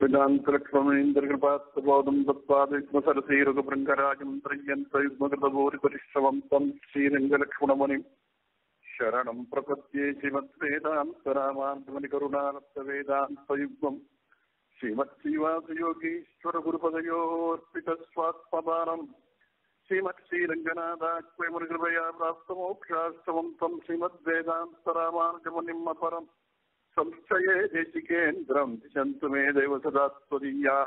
वेदान्तलक्ष्मणेन्द्रकृपात्तबोधम् तत्पादयुग्मसरसीरुगभृङ्गराजम् त्रय्यन्तयुग्मकृतभूरिपरिश्रवम् तम् श्रीरङ्गलक्ष्मणमुनिम् शरणम् प्रपद्ये श्रीमद्वेदान्तरामान्तमनिकरुणारक्तवेदान्तयुग्मम् श्रीमत्श्रीवासयोगीश्वरगुरुपदयोऽर्पितस्वात्मदानम् श्रीमत्श्रीरङ्गनाथाक्वयमुनिकृपया प्राप्तमोक्षास्तवम् तम् श्रीमद्वेदान्तरामानुजमुनिम् अपरम् संश्चये देशिकेन्द्रम् दिशन्तु मे देव सदा त्वदीयाः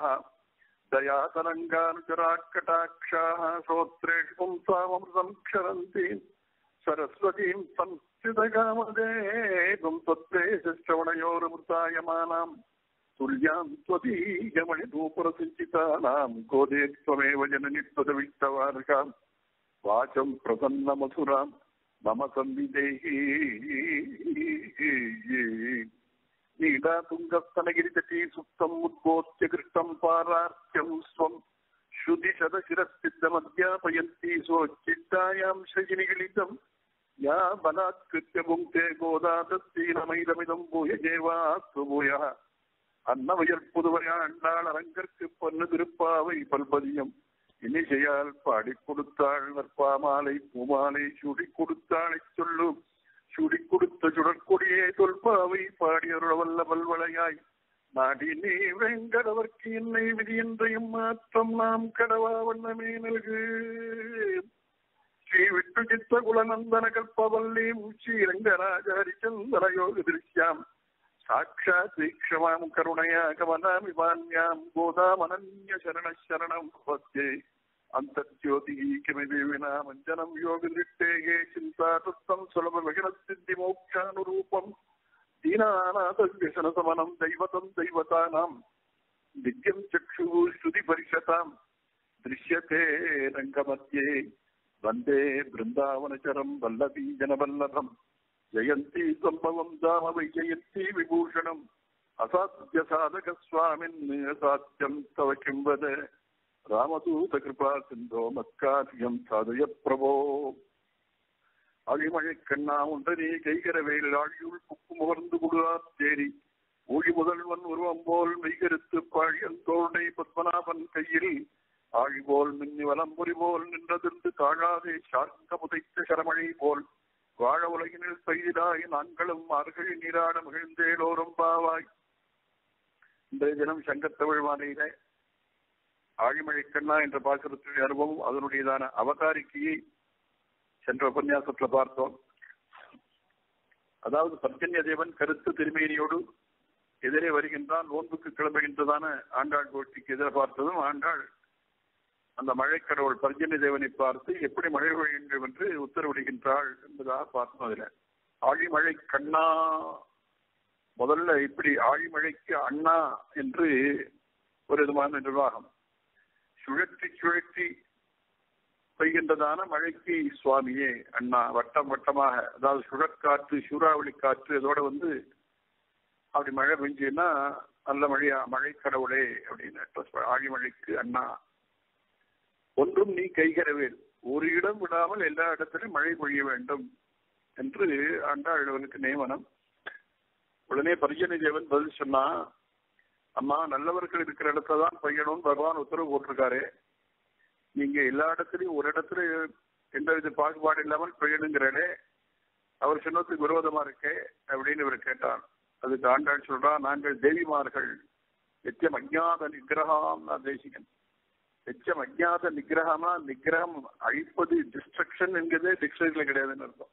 दयातरङ्गानुचराकटाक्षाः श्रोत्रेषु पुंसामृतम् क्षरन्ति सरस्वतीम् संस्कृतकामदेवम् त्वत्प्रेश्रवणयोरमृतायमानाम् तुल्याम् त्वदीयमणिधूपुरसिञ्चितानाम् गोदे त्वमेव जननि त्वदविष्टवार्गाम् वाचम् प्रसन्नमधुराम् मम संविदेहि नीडातुङ्गस्तनगिरितटी सुप्तम् उद्बोध्य कृष्णम् पारार्च्यम् स्वम् श्रुतिशतशिरस्थितमध्यापयन्ती स्वोच्चित्तायाम् श्रजिनिगलितम् या बलात्कृत्य भुङ्क्ते गोदादत्तीनमैदमिदम् भूयजेवास्तु भूयः அன்னவயற் புதுவையாண்டாள் அரங்கற்கு பொன்னு திருப்பாவை பல்பதியம் இனிசையால் பாடி கொடுத்தாள் நற்பாமாலை பூமாலை சுடி கொடுத்தாளை சொல்லு சுடி கொடுத்த சுடற்கொடியே தொல்பாவை பாடியருள வல்ல பல்வளையாய் நாடி நீ வெங்கடவர்க்கு என்னை விதியன்றையும் மாற்றம் நாம் கடவா வண்ணமே நல்கு ஸ்ரீ விட்டு சித்த குலநந்தன கல்பவல்லி ஸ்ரீரங்கராஜ ஹரிச்சந்திர யோக திருஷ்யாம் साक्षात् वीक्षमाम् करुणया गमनामि मान्याम् गोदामनन्य शरणः शरणम् भवत्यै अन्तर्ज्योतिः किमिति विना मञ्जनम् योगदृष्टेः चिन्तातत्तम् सुलभविगणसिद्धिमोक्षानुरूपम् दीनानाथव्यसनसमनम् दैवतम् दैवतानाम् दिव्यम् चक्षुः श्रुतिपरिषताम् दृश्यते रङ्गमध्ये वन्दे बृन्दावनचरम् वल्लभी जनवल्लभम् जयन्ती सम्भवम् धाम वै जयन्ती विभूषणम् असाध्य साधक स्वामिन् असाध्यम् तव किं वद रामदूतकृपा सिन्धो मत्कार्यम् साधय प्रभो அழிமழை கண்ணா ஒன்றனே கைகரவேல் ஆழியுள் குப்பு முகர்ந்து குடுவாத்தேரி ஊழி முதல்வன் உருவம் போல் மெய்கருத்து பாழியன் தோழனை பத்மநாபன் கையில் ஆழி போல் மின்னி வலம்புரி போல் நின்றதிர்ந்து தாழாதே சார்ந்த புதைத்த சரமழை போல் வாழ உலகினில் பெய்திடாய் நாங்களும் மார்கழி நீராட மகிழ்ந்தேலோரும் பாவாய் இன்றைய தினம் சங்கத்தமிழ் வானில ஆழிமழை கண்ணா என்ற பாசுரத்தின் அனுபவம் அதனுடையதான அவதாரிக்கையை சென்ற உபன்யாசத்துல பார்த்தோம் அதாவது பர்ஜன்ய தேவன் கருத்து திருமேனியோடு எதிரே வருகின்றான் நோன்புக்கு கிளம்புகின்றதான ஆண்டாள் கோஷ்டிக்கு எதிர பார்த்ததும் ஆண்டாள் அந்த மழை கடவுள் பர்ஜன்ய தேவனை பார்த்து எப்படி மழை வேண்டும் என்று உத்தரவிடுகின்றாள் என்பதாக பார்த்தோம் அதுல ஆழிமழை கண்ணா முதல்ல இப்படி ஆழிமழைக்கு அண்ணா என்று ஒரு விதமான நிர்வாகம் சுழற்றி சுழற்றி பெய்கின்றதான மழைக்கு சுவாமியே அண்ணா வட்டம் வட்டமாக அதாவது சுழற்காற்று சூறாவளி காற்று இதோட வந்து அப்படி மழை பெஞ்சுன்னா நல்ல மழையா மழை கடவுளே அப்படின்னு ஆழிமழைக்கு அண்ணா ஒன்றும் நீ கைகரவேல் ஒரு இடம் விடாமல் எல்லா இடத்திலும் மழை பொழிய வேண்டும் என்று ஆண்டாழ்வனுக்கு நியமனம் உடனே பரிஜன தேவன் பதில் சொன்னா அம்மா நல்லவர்கள் இருக்கிற இடத்துல தான் பெய்யணும்னு பகவான் உத்தரவு போட்டிருக்காரு நீங்க எல்லா இடத்துலயும் ஒரு இடத்துல எந்த வித பாகுபாடு இல்லாமல் பெய்யணுங்கிறே அவர் சொன்னதுக்கு விரோதமா இருக்கே அப்படின்னு இவர் கேட்டார் அதுக்கு ஆண்டாள் சொல்றா நாங்கள் தேவிமார்கள் நித்தியம் அஜாத நிகிரகம் நான் தேசிகன் நிச்சயம் அஜாத நிகிரகமா நிகிரகம் அழிப்பது டிஸ்ட்ரக்ஷன் என்கிறதே டிக்ஷனரியில கிடையாதுன்னு அர்த்தம்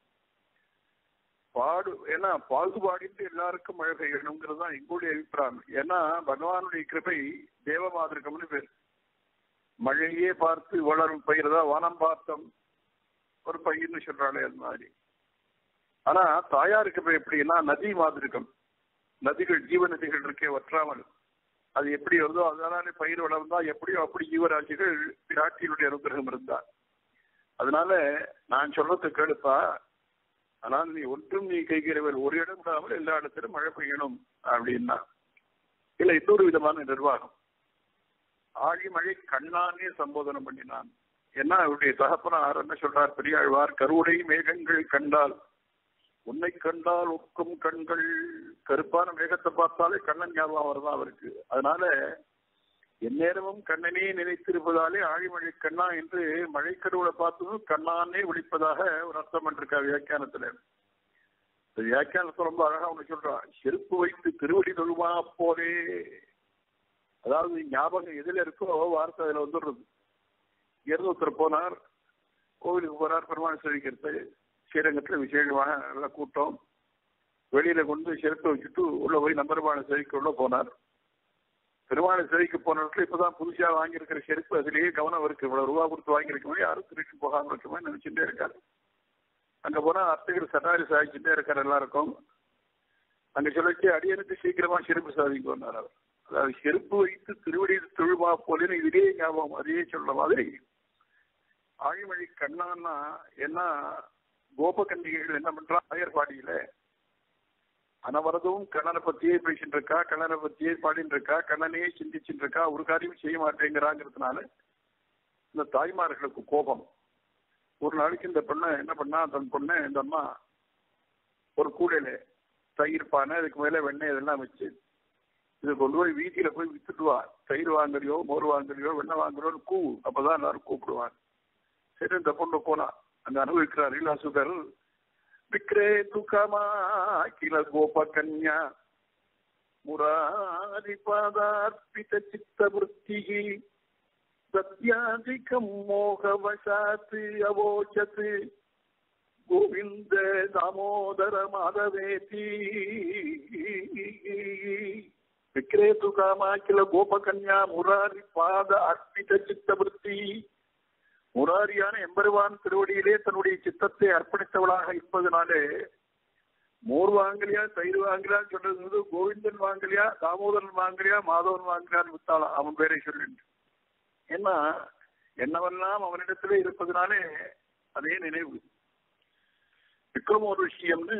பாடு ஏன்னா பாகுபாடிட்டு எல்லாருக்கும் மழை பெய்யணுங்கிறது தான் எங்களுடைய அபிப்பிராயம் ஏன்னா பகவானுடைய கிருபை தேவ மாதிருக்கம்னு பேர் மழையே பார்த்து வளரும் பயிர்தா வனம் பார்த்தம் ஒரு பயிர்னு சொல்றாளே அது மாதிரி ஆனா தாயாருக்கு போய் எப்படின்னா நதி மாதிருக்கம் நதிகள் ஜீவ நதிகள் இருக்கே வற்றாமல் அது எப்படி வருதோ அதனால பயிர் வளர்ந்தா எப்படியோ அப்படி ஜீவராசிகள் பிராட்டியினுடைய அனுகிரகம் இருந்தா அதனால நான் சொல்றது கேளுப்பா ஆனால் நீ ஒன்றும் நீ கைகிறவர் ஒரு இடம் விடாமல் எல்லா இடத்திலும் மழை பெய்யணும் அப்படின்னா இல்ல இன்னொரு விதமான நிர்வாகம் ஆழி மழை கண்ணானே சம்போதனம் பண்ணினான் என்ன அவருடைய தகப்பனார் என்ன சொல்றார் பெரியாழ்வார் கருவுடை மேகங்கள் கண்டால் உன்னை கண்டால் ஒக்கும் கண்கள் கருப்பான மேகத்தை பார்த்தாலே கண்ணன் ஞாபகம் வருதான் அவருக்கு அதனால எந்நேரமும் கண்ணனே நினைத்திருப்பதாலே ஆழிமழை கண்ணா என்று மழைக்கடவுளை பார்த்ததும் கண்ணானே விழிப்பதாக ஒரு அர்த்தம் பண்ணிருக்கா வியாக்கியானத்துல இந்த வியாக்கியானத்தை ரொம்ப அழகா ஒண்ணு சொல்றான் செருப்பு வைத்து திருவடி தொழுமா போலே அதாவது ஞாபகம் எதுல இருக்கோ வார்த்தை அதுல வந்துடுறது இருந்து ஒருத்தர் போனார் கோவிலுக்கு போறார் பெருமாள் சேவிக்கிறது ஸ்ரீரங்கத்துல விசேஷமாக நல்ல கூட்டம் வெளியில கொண்டு செருப்பை வச்சுட்டு உள்ள போய் நம்பெருமாளை சேவிக்க உள்ள போனார் பெருமாளை சேவிக்க போன இடத்துல இப்பதான் புதுசா வாங்கியிருக்கிற செருப்பு அதுலயே கவனம் இருக்கு இவ்வளவு ரூபா கொடுத்து வாங்கியிருக்கோமே யாரும் திருட்டு போகாம இருக்குமே நினைச்சுட்டே இருக்காரு அங்க போனா அர்த்தகர் சட்டாரி சாதிச்சுட்டே இருக்காரு எல்லாருக்கும் அங்க சொல்லிச்சு அடியனுக்கு சீக்கிரமா செருப்பு சாதிக்கு வந்தார் அவர் அதாவது செருப்பு வைத்து திருவடி தொழுமா போலேன்னு இதுலயே ஞாபகம் அதையே சொல்ற மாதிரி ஆழிமழை கண்ணான்னா என்ன கோபகன்னிகைகள் என்ன பண்றா ஆயர்பாடியில அனவரதும் கண்ணனை பத்தியே பேசிட்டு இருக்கா கண்ணனை பத்தியே பாடிட்டு இருக்கா கண்ணனையே சிந்திச்சுட்டு இருக்கா ஒரு காரியம் செய்ய மாட்டேங்கிறாங்கிறதுனால இந்த தாய்மார்களுக்கு கோபம் ஒரு நாளைக்கு இந்த பொண்ணை என்ன பண்ணா தன் பொண்ணை இந்த அம்மா ஒரு கூடையில தயிர் பானை அதுக்கு மேல வெண்ணெய் இதெல்லாம் வச்சு இது கொண்டு போய் வீதியில போய் வித்துட்டு வா தயிர் வாங்குறியோ மோர் வாங்குறியோ வெண்ணெய் வாங்குறியோன்னு கூ அப்பதான் எல்லாரும் கூப்பிடுவாங்க சரி இந்த பொண்ணு போனா அங்க அனுபவிக்கிறார் லீலாசுதர் விக்ரேது கமாக்கில கோபகன்யா முராரி பாதார்ப்பித சித்தவృత్తి சத்யாதிகம் மோகவசாத் அவோச்சத் கோவிந்த தாமோதர மாதவேதி விக்ரேது காமாக்கில கோபகன்யா முராரி பாத அர்ப்பித சித்தவృత్తి முராரியான எம்பெருவான் திருவடியிலே தன்னுடைய சித்தத்தை அர்ப்பணித்தவளாக இருப்பதனாலே மோர் வாங்கலையா தயிர் வாங்கலையான்னு சொல்றது வந்து கோவிந்தன் வாங்கலையா தாமோதரன் வாங்கலையா மாதவன் வாங்கலையான்னு வித்தாளாம் அவன் பேரை சொல்லிட்டு ஏன்னா என்னவெல்லாம் அவனிடத்திலே இருப்பதனாலே அதே நினைவு விக்ரமோ விஷயம்னு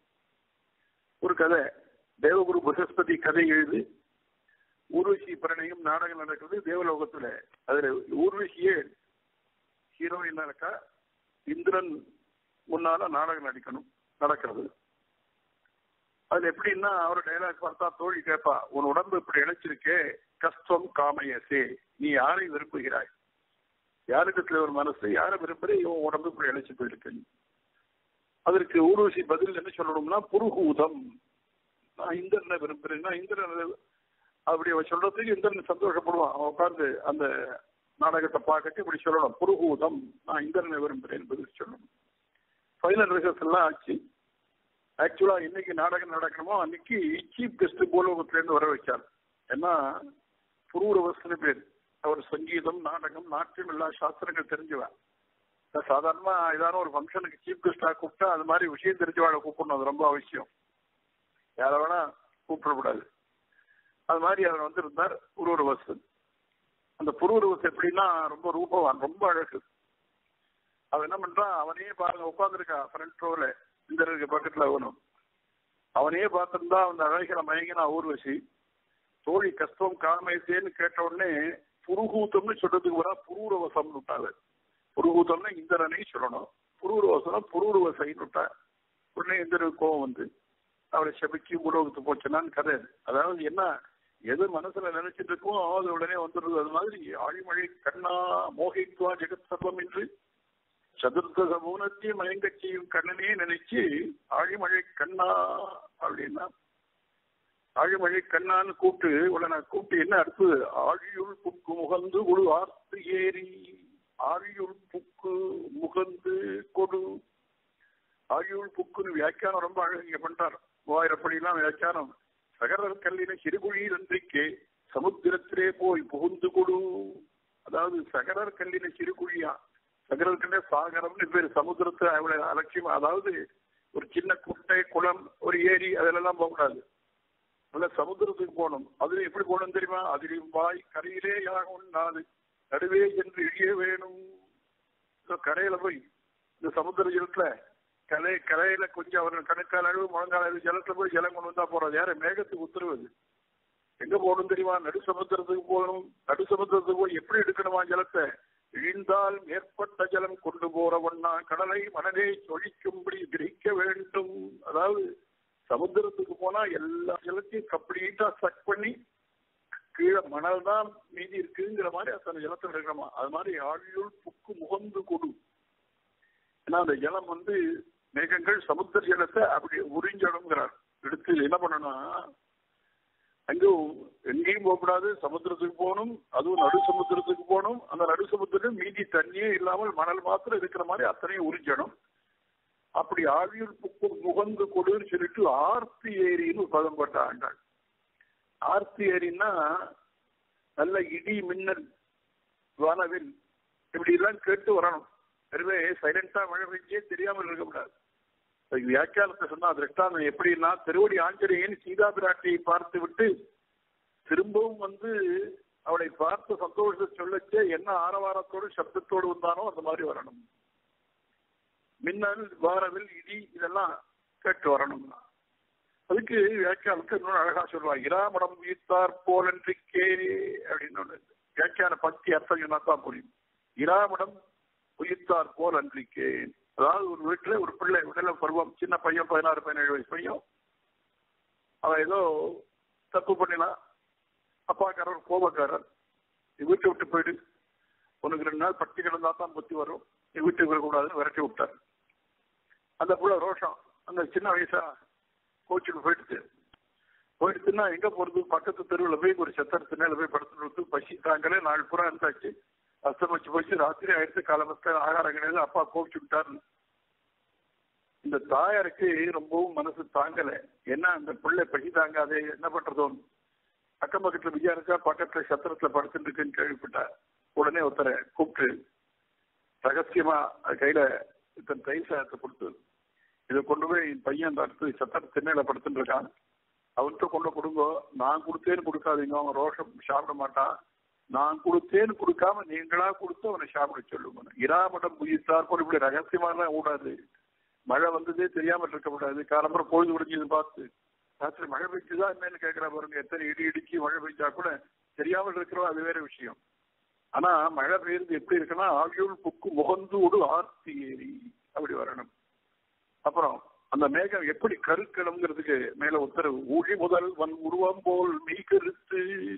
ஒரு கதை தேவகுரு புசஸ்பதி கதை எழுது ஊர்வசி பிரணயம் நாடகம் நடக்கிறது தேவலோகத்துல அதுல ஊர்வசியே ஹீரோயின் இருக்கா இந்திரன் முன்னால நாடகம் நடிக்கணும் நடக்கிறது அதுல எப்படின்னா அவர் டைலாக் பார்த்தா தோழி கேட்பா உன் உடம்பு இப்படி இழைச்சிருக்கே கஷ்டம் காமையசே நீ யாரை விரும்புகிறாய் யாரிடத்துல ஒரு மனசு யாரை விரும்புறே இவன் உடம்பு இப்படி இழைச்சு போயிருக்கு அதற்கு ஊர்வசி பதில் என்ன சொல்லணும்னா புருகூதம் நான் இந்திரனை விரும்புறேன்னா இந்திரன் அப்படி அவன் சொல்றதுக்கு இந்திரன் சந்தோஷப்படுவான் அவன் உட்கார்ந்து அந்த நாடகத்தை பார்க்கட்டு இப்படி சொல்லணும் புருகூதம் நான் இந்திரனை விரும்புகிறேன் என்பது சொல்லணும் ஃபைனல் ரிஹர்சல் எல்லாம் ஆச்சு ஆக்சுவலா இன்னைக்கு நாடகம் நடக்கணுமோ அன்னைக்கு சீஃப் கெஸ்ட் பூலோகத்திலேருந்து வர வச்சார் ஏன்னா புரூரவஸ்னு பேர் அவர் சங்கீதம் நாடகம் நாட்டியம் எல்லா சாஸ்திரங்கள் தெரிஞ்சுவேன் சாதாரணமா ஏதாவது ஒரு ஃபங்க்ஷனுக்கு சீஃப் கெஸ்டா கூப்பிட்டா அது மாதிரி விஷயம் தெரிஞ்சவாழ கூப்பிடணும் அது ரொம்ப அவசியம் யாரை வேணா கூப்பிடக்கூடாது அது மாதிரி அவர் வந்திருந்தார் புரூரவசன் அந்த புரூரவசம் எப்படின்னா ரொம்ப ரூபவான் ரொம்ப அழகு அவன் என்ன பண்றான் அவனே பாருங்க உட்காந்துருக்கா ஃப்ரண்ட் ரோல இந்திரனுக்கு பக்கத்துல அவனும் அவனையே பார்த்திருந்தா அந்த அழகிற மயங்கினா ஊர்வசி தோழி கஷ்டம் காமேசேன்னு கேட்ட உடனே புருகூத்தம்னு சொல்றதுக்கு வரா புரூரவசம்னு விட்டாங்க புருகூத்தம்னா இந்திரனை சொல்லணும் புரூரவசனம் புரூரவசைன்னு விட்டா உடனே இந்திரனுக்கு கோவம் வந்து அவளை செபிக்கி உலகத்து போச்சுனான்னு கதை அதாவது என்ன எது மனசுல நினைச்சிட்டு இருக்கோ அது உடனே வந்துடுறது அது மாதிரி ஆழிமழை கண்ணா மோகித்வா ஜெகத் சர்வம் என்று சதுர்த்த சமூனத்தையும் மயங்கச்சியும் கண்ணனே நினைச்சு ஆழிமழை கண்ணா அப்படின்னா ஆழிமழை கண்ணான்னு கூப்பிட்டு உடனே கூப்பிட்டு என்ன அடுத்தது ஆழியுள் புக்கு முகந்து ஒரு ஆர்த்து ஏறி ஆழியுள் புக்கு முகந்து கொடு ஆழியுள் புக்குன்னு வியாக்கியானம் ரொம்ப அழகு இங்க பண்ணிட்டார் மூவாயிரப்படிலாம் வியாக்கியானம் சகரர் கல்லின சிறுகுழியில் அன்றைக்கே சமுத்திரத்திலே போய் புகுந்து கொடு அதாவது சகரர் கல்லின சிறுகுழியா சகரர் கல்ல சாகரம்னு பேர் சமுத்திரத்தை அவ்வளவு அலட்சியம் அதாவது ஒரு சின்ன குட்டை குளம் ஒரு ஏரி அதெல்லாம் போகக்கூடாது நல்ல சமுத்திரத்துக்கு போகணும் அதுல எப்படி போகணும் தெரியுமா அதிலும் வாய் கரையிலே யாக உண்ணாது நடுவே என்று இழிய வேணும் கரையில போய் இந்த சமுத்திர ஜலத்துல கலை கரையில கொஞ்சம் அவர் கணக்கால் அளவு முழங்கால் அளவு ஜலத்துல போய் ஜலம் கொண்டு வந்தா போறது யாரு மேகத்துக்கு உத்தரவு எங்க போகணும் தெரியுமா நடு சமுத்திரத்துக்கு போகணும் நடு சமுத்திரத்துக்கு போய் எப்படி எடுக்கணுமா ஜலத்தை இழிந்தால் மேற்பட்ட ஜலம் கொண்டு போறவண்ணா கடலை மனதை சொழிக்கும்படி கிரகிக்க வேண்டும் அதாவது சமுத்திரத்துக்கு போனா எல்லா ஜலத்தையும் கம்ப்ளீட்டா சக் பண்ணி கீழே மணல் தான் மீதி இருக்குங்கிற மாதிரி அத்தனை ஜலத்தில் இருக்கணுமா அது மாதிரி ஆழியுள் புக்கு முகந்து கொடு ஏன்னா அந்த ஜலம் வந்து மேகங்கள் சமுத்திர ஜலத்தை அப்படி உறிஞ்சணுங்கிறார் எடுத்து என்ன பண்ணணும்னா அங்கும் எங்கேயும் போகக்கூடாது சமுத்திரத்துக்கு போகணும் அதுவும் நடு சமுத்திரத்துக்கு போகணும் அந்த நடு சமுத்திரம் மீதி தண்ணியே இல்லாமல் மணல் மாத்திரம் இருக்கிற மாதிரி அத்தனையும் உறிஞ்சணும் அப்படி ஆவியூர் புக்கு முகந்து கொடுன்னு சொல்லிட்டு ஆர்த்தி ஏரின்னு பதம் பட்ட ஆண்டாள் ஆர்த்தி ஏரின்னா நல்ல இடி மின்னல் வானவில் இப்படி எல்லாம் கேட்டு வரணும் எனவே சைலண்டா மழை பெஞ்சே தெரியாமல் இருக்கக்கூடாது அதுக்கு வியாக்கியானத்தை சொன்னா திருஷ்டாந்தம் எப்படின்னா திருவடி ஆஞ்சநேயன் சீதா பிராட்டியை பார்த்து விட்டு திரும்பவும் வந்து அவளை பார்த்து சந்தோஷத்தை சொல்லச்சே என்ன ஆரவாரத்தோடு சப்தத்தோடு வந்தானோ அந்த மாதிரி வரணும் மின்னல் வாரவில் இடி இதெல்லாம் கேட்டு வரணும் அதுக்கு வியாக்கியானத்துக்கு இன்னொன்று அழகா சொல்லுவா இராமடம் ஈர்த்தார் போலன்றிக்கே அப்படின்னு ஒண்ணு வியாக்கியான பக்தி அர்த்தம் சொன்னா தான் புரியும் இராமடம் உயிர்த்தார் போல் அன்றிக்கே அதாவது ஒரு வீட்டுல ஒரு பிள்ளை உடல பருவம் சின்ன பையன் பதினாறு பதினேழு வயசு பையன் அவன் ஏதோ தப்பு பண்ணினான் அப்பாக்காரர் கோபக்காரர் நீ வீட்டை விட்டு போயிடு உனக்கு ரெண்டு நாள் பட்டி கிடந்தா தான் புத்தி வரும் நீ வீட்டுக்கு வரக்கூடாதுன்னு விரட்டி விட்டார் அந்த புள்ள ரோஷம் அந்த சின்ன வயசா கோச்சுக்கு போயிடுச்சு போயிடுச்சுன்னா எங்க போறது பக்கத்து தெருவில் போய் ஒரு செத்தர் திண்ணையில போய் படுத்துட்டு பசி தாங்களே நாலு புறம் இருந்தாச்சு அஸ்தமிச்சு போச்சு ராத்திரி ஆயிடுச்சு காலமத்த ஆகாரம் கிடையாது அப்பா கோபிச்சு விட்டாரு இந்த தாயாருக்கு ரொம்பவும் மனசு தாங்கல ஏன்னா அந்த பிள்ளை பசி தாங்காதே என்ன பண்றதோ அக்கம் பக்கத்துல விஜயா பக்கத்துல சத்திரத்துல படுத்துட்டு இருக்குன்னு கேள்விப்பட்டா உடனே ஒருத்தரை கூப்பிட்டு ரகசியமா அது கையில இத்தனை தயிர் சாதத்தை கொடுத்து இதை கொண்டு போய் என் பையன் அந்த அடுத்து சத்திர திண்ணையில படுத்துட்டு இருக்கான் அவன்கிட்ட கொண்டு கொடுங்க நான் கொடுத்தேன்னு கொடுக்காதீங்க அவன் ரோஷம் சாப்பிட மாட்டான் நான் கொடுத்தேன்னு கொடுக்காம நீங்களா கொடுத்து அவனை சாப்பிட சொல்லுங்க இராமடம் புயித்தார் போல இப்படி ரகசியமாலாம் கூடாது மழை வந்ததே தெரியாம இருக்க கூடாது காலம்பரம் பொழுது முடிஞ்சது பார்த்து ராத்திரி மழை பெய்ஞ்சுதா என்னன்னு கேட்கிற பாருங்க எத்தனை இடி இடிச்சு மழை பெய்ஞ்சா கூட தெரியாமல் இருக்கிறோம் அது வேற விஷயம் ஆனா மழை பெய்யுறது எப்படி இருக்குன்னா ஆகியோர் புக்கு முகந்து விடு ஆர்த்தி ஏறி அப்படி வரணும் அப்புறம் அந்த மேகம் எப்படி கருக்கணுங்கிறதுக்கு மேல உத்தரவு ஊழி முதல்வன் உருவம் போல் மெய் கருத்து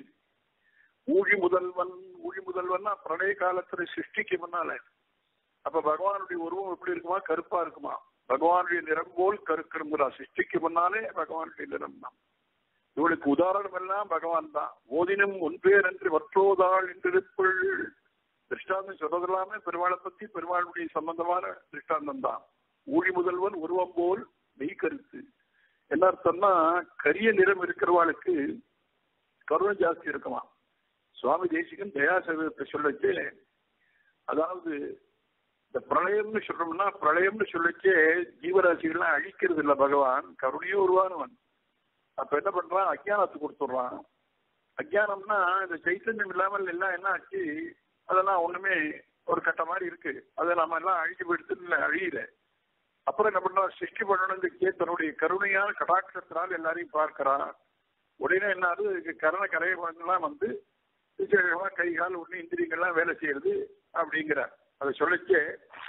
ஊழி முதல்வன் ஊழி முதல்வன்னா பிரளய காலத்துல சிருஷ்டிக்கு முன்னால அப்ப பகவானுடைய உருவம் எப்படி இருக்குமா கருப்பா இருக்குமா பகவானுடைய நிறம் போல் கருக்கணுங்கிறா சிருஷ்டிக்கு முன்னாலே பகவானுடைய நிறம் தான் இவளுக்கு உதாரணம் எல்லாம் பகவான் தான் ஓதினும் ஒன்பேர் என்று வற்றோதாள் என்றிருப்புள் திருஷ்டாந்தம் சொல்றதெல்லாமே பெருமாளை பத்தி பெருமாளுடைய சம்பந்தமான திருஷ்டாந்தம் தான் ஊழி முதல்வன் உருவம் போல் மெய் கருத்து என்ன அர்த்தம்னா கரிய நிறம் இருக்கிறவாளுக்கு கருணை ஜாஸ்தி இருக்குமா சுவாமி தேசிகன் தயாசகத்தை சொல்லச்சு அதாவது இந்த பிரளயம்னு சொல்றோம்னா பிரளயம்னு சொல்லச்சே ஜீவராசிகள்லாம் அழிக்கிறது இல்ல பகவான் கருணையே உருவானவன் அப்ப என்ன பண்றான் அஜானத்தை கொடுத்துடுறான் அஜானம்னா இந்த சைத்தன்யம் இல்லாமல் எல்லாம் என்ன ஆச்சு அதெல்லாம் ஒண்ணுமே ஒரு கட்ட மாதிரி இருக்கு அதை நாம எல்லாம் அழிஞ்சு போயிடுத்து இல்ல அழியல அப்புறம் என்ன பண்றா சிருஷ்டி பண்ணணுங்கிறதுக்கே தன்னுடைய கருணையான கடாட்சத்தினால் எல்லாரையும் பார்க்கிறான் உடனே என்ன ஆகுது கரண கரையெல்லாம் வந்து விசேஷமா கை கால் ஒண்ணு இந்திரியங்கள்லாம் வேலை செய்யறது அப்படிங்கிறார் அதை சொல்லிச்சே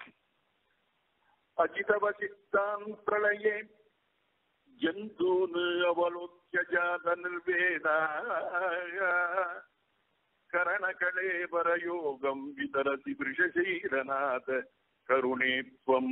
அஜிதவசித்தான் பிரளயே ஜந்தூன் அவலோக்கிய ஜாத நிர்வேதா கரணகலேபரயோகம் விதரதி விஷசீரநாத கருணேத்வம்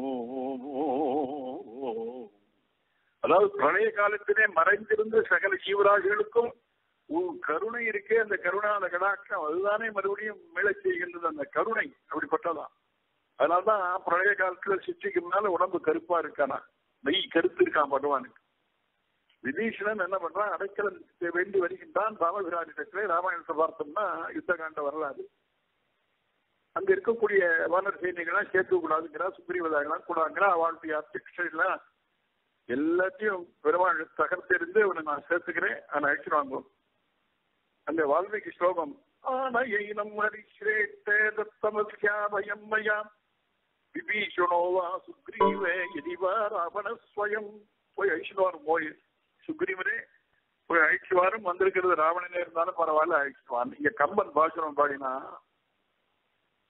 அதாவது பிரளய காலத்திலே மறைந்திருந்த சகல ஜீவராசிகளுக்கும் உன் கருணை இருக்கே அந்த கருணா அந்த கடாட்சம் அதுதானே மறுபடியும் மேலச் செய்கின்றது அந்த கருணை அப்படிப்பட்டதான் அதனால்தான் பிரளய காலத்துல சிற்றிக்கு முன்னால உடம்பு கருப்பா இருக்கானா மெய் கருத்து இருக்கான் பகவானுக்கு விபீஷணன் என்ன பண்றான் அடைக்கலம் வேண்டி வருகின்றான் ராமபிரானிடத்திலே ராமாயணத்தை பார்த்தோம்னா யுத்த காண்ட வரலாறு அங்க இருக்கக்கூடிய வானர் சைனிகள்லாம் சேர்த்து கூடாதுங்கிறா சுக்ரீவதாகலாம் கூடாதுங்கிறா அவளுடைய அத்தியெல்லாம் எல்லாத்தையும் பெருமாள் தகர்த்தெறிந்து அவனை நான் சேர்த்துக்கிறேன் அவனை அழைச்சிட்டு வாங்குவோம் அந்த வால்மீகி ஸ்லோகம் ஆனயினம் ஹரிஸ்ரேஷ்டே தத்தமஸ்யா பயம் மயாம் விபீஷணோ வா சுக்ரீவே எதிவா ராவணஸ்வயம் போய் அழிச்சுடுவார் போய் சுக்ரீவனே போய் அழிச்சுவாரும் வந்திருக்கிறது ராவணனே இருந்தாலும் பரவாயில்ல அழிச்சுவான் இங்க கம்பன் பாசுரம் பாடினா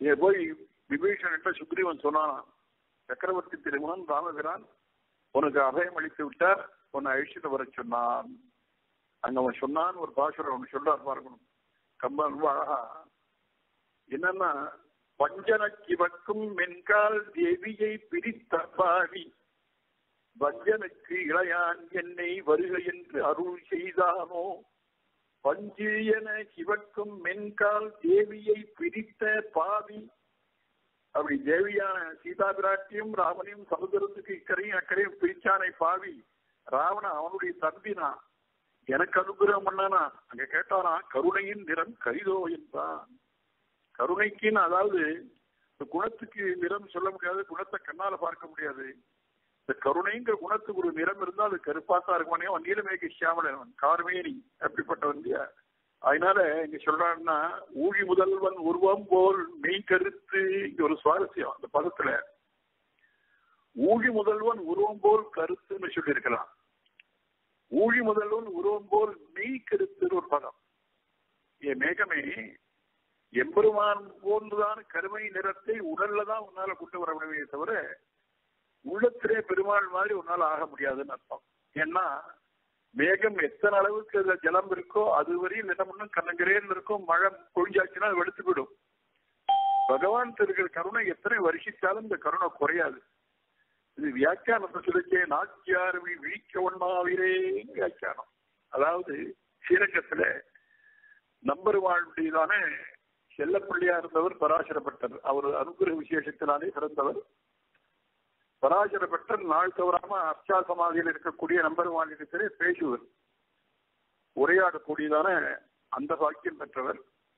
இங்க போய் விபீஷன்கிட்ட சுக்ரீவன் சொன்னானாம் சக்கரவர்த்தி திருமகன் ராமபிரான் உனக்கு அபயம் அளித்து விட்டார் உன்னை அழிச்சுட்டு வர சொன்னான் அங்க அவன் சொன்னான் ஒரு பாசுரம் அவன் சொல்றார் பார்க்கணும் கம்பன் ரொம்ப அழகா என்னன்னா வஞ்சனக்கிவக்கும் மென்கால் தேவியை பிரித்த பாவி வஞ்சனுக்கு இளையான் என்னை வருக என்று அருள் செய்தானோ பஞ்சு என சிவக்கும் மென்கால் தேவியை பிரித்த பாவி அப்படி தேவியான சீதா பிராட்டியும் ராமனையும் சமுதிரத்துக்கு இக்கரையும் அக்கறையும் பிரிச்சானை பாவி ராவணன் அவனுடைய தம்பினா எனக்கு அனுகிரகம் பண்ணானா அங்க கேட்டானா கருணையின் நிறம் கரிதோ என்றான் கருணைக்குன்னு அதாவது இந்த குணத்துக்கு நிறம் சொல்ல முடியாது குணத்தை கண்ணால பார்க்க முடியாது இந்த கருணைங்கிற குணத்துக்கு ஒரு நிறம் இருந்தால் அது கருப்பாத்தா இருக்குமானே அவன் நீலமேக சியாமலன் கார்மேனி அப்படிப்பட்டவன் இல்லையா அதனால இங்க சொல்றான்னா ஊழி முதல்வன் உருவம் போல் மெய் கருத்து இங்க ஒரு சுவாரஸ்யம் அந்த பதத்துல ஊழி முதல்வன் உருவம் போல் கருத்துன்னு சொல்லியிருக்கலாம் ஊழி முதல்வன் உருவம் போல் மெய் கருத்துன்னு ஒரு பதம் ஏ மேகமே எம்பெருமான் போன்றுதான் கருமை நிறத்தை உடல்ல தான் உன்னால கொண்டு வர முடியுமே தவிர உள்ளத்திலே பெருமாள் மாதிரி உன்னால ஆக முடியாதுன்னு அர்த்தம் ஏன்னா மேகம் எத்தனை அளவுக்கு அதுல ஜலம் இருக்கோ அது வரையும் என்ன பண்ணும் கண்ணங்கரேன்னு இருக்கும் மழை பொழிஞ்சாச்சுன்னா அது வெளுத்து விடும் பகவான் இருக்கிற கருணை எத்தனை வருஷித்தாலும் இந்த கருணை குறையாது இது வியாக்கியானத்தை சொல்லிச்சே நாச்சியாரவி விழிக்க ஒண்ணாவிரே வியாக்கியானம் அதாவது ஸ்ரீரங்கத்துல நம்பருவாளுடையதான செல்லப்பள்ளியா இருந்தவர் பராசரப்பட்டர் அவர் அனுகிரக விசேஷத்தினாலே பிறந்தவர் பராசரப்பட்டர் நாள் தவறாம அர்ச்சா சமாதியில் இருக்கக்கூடிய நம்பருவாளிடத்திலே பேசுவர் உரையாடக்கூடியதான அந்த பாக்கியம் பெற்றவர்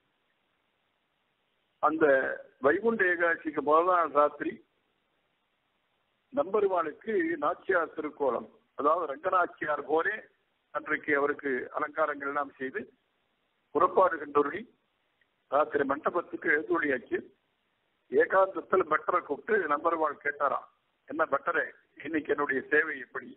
அந்த வைகுண்ட ஏகாட்சிக்கு முதல் நாள் ராத்திரி நம்பருவாளுக்கு நாச்சியார் திருக்கோலம் அதாவது ரங்கநாச்சியார் போலே அன்றைக்கு அவருக்கு அலங்காரங்கள் எல்லாம் செய்து புறப்பாடு கண்டொருளி ராத்திரி மண்டபத்துக்கு எழுதுவழியாச்சு ஏகாந்தத்தில் பட்டரை கூப்பிட்டு நம்பர்வாள் கேட்டாராம் என்ன பட்டரே இன்னைக்கு என்னுடைய சேவை எப்படி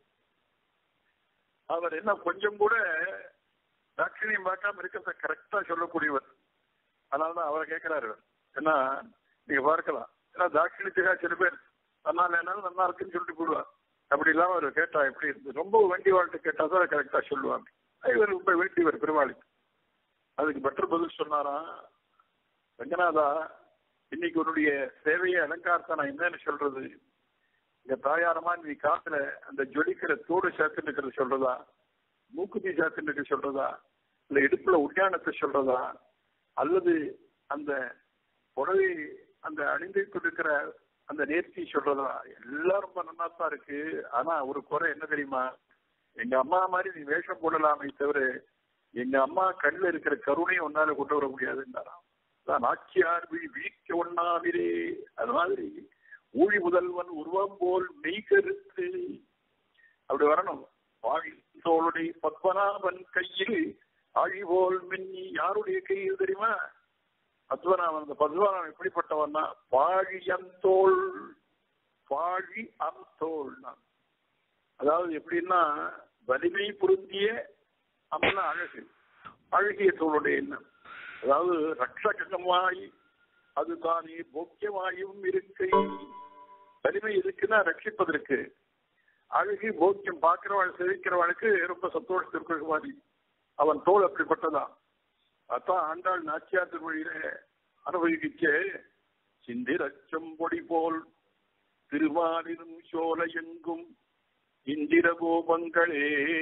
அவர் என்ன கொஞ்சம் கூட தாட்சிணியம் பார்க்காம இருக்கிறத கரெக்டா சொல்லக்கூடியவர் அதனாலதான் அவரை கேட்கிறாரு ஏன்னா நீங்க பார்க்கலாம் ஏன்னா தாட்சிணியத்துக்காக சில பேர் நல்லா என்னாலும் நல்லா இருக்குன்னு சொல்லிட்டு போடுவார் அப்படி இல்லாம அவர் கேட்டா எப்படி இருந்து ரொம்ப வேண்டிய வாழ்க்கை கேட்டா தான் கரெக்டா சொல்லுவாங்க இவர் ரொம்ப வேண்டியவர் பெருமாளுக்கு அதுக்கு பெட்டர் பதில் சொன்னாராம் ரங்கநாதா இன்னைக்கு உன்னுடைய சேவையை அலங்காரத்தை நான் என்னன்னு சொல்றது இந்த தாயாரமா நீ காத்துல அந்த ஜொலிக்கிற தோடு சேர்த்துன்னு இருக்கிறது சொல்றதா மூக்குத்தி சேர்த்துன்னு இருக்க சொல்றதா இல்ல இடுப்புல உட்யானத்தை சொல்றதா அல்லது அந்த புடவை அந்த அணிந்து கொண்டிருக்கிற அந்த நேர்த்தி சொல்றதா எல்லாம் ரொம்ப நல்லா தான் இருக்கு ஆனா ஒரு குறை என்ன தெரியுமா எங்க அம்மா மாதிரி நீ வேஷம் போடலாமே தவிர எங்க அம்மா கண்ணில் இருக்கிற கருணையை ஒன்னால கொண்டு வர முடியாதுன்னாராம் நாச்சியார் விழி வீக்க ஒண்ணாவிரே அது மாதிரி ஊழி முதல்வன் உருவம் போல் மெய் கருத்து அப்படி வரணும் வாழி தோளுடைய பத்மநாபன் கையில் ஆழி போல் மின்னி யாருடைய கையில் தெரியுமா பத்மநாபன் அந்த பத்மநாபன் எப்படிப்பட்டவன்னா பாழி அந்தோள் பாழி அந்தோள் அதாவது எப்படின்னா வலிமை பொருந்திய அம்மனா அழகு அழகிய தோளுடைய எண்ணம் அதாவது ரட்சகமாய் அதுதானே போக்கியமாயும் இருக்கை வலிமை இருக்குன்னா ரட்சிப்பதற்கு அழகு போக்கியம் பார்க்கிறவள் சிரிக்கிறவளுக்கு ரொம்ப சந்தோஷத்திற்கு மாதிரி அவன் தோல் அப்படிப்பட்டதான் அதான் ஆண்டாள் நாச்சியார் திருமொழியில அனுபவிக்க சிந்திரச்சம் பொடி போல் திருமாலிரும் சோலை எங்கும் இந்திர கோபங்களே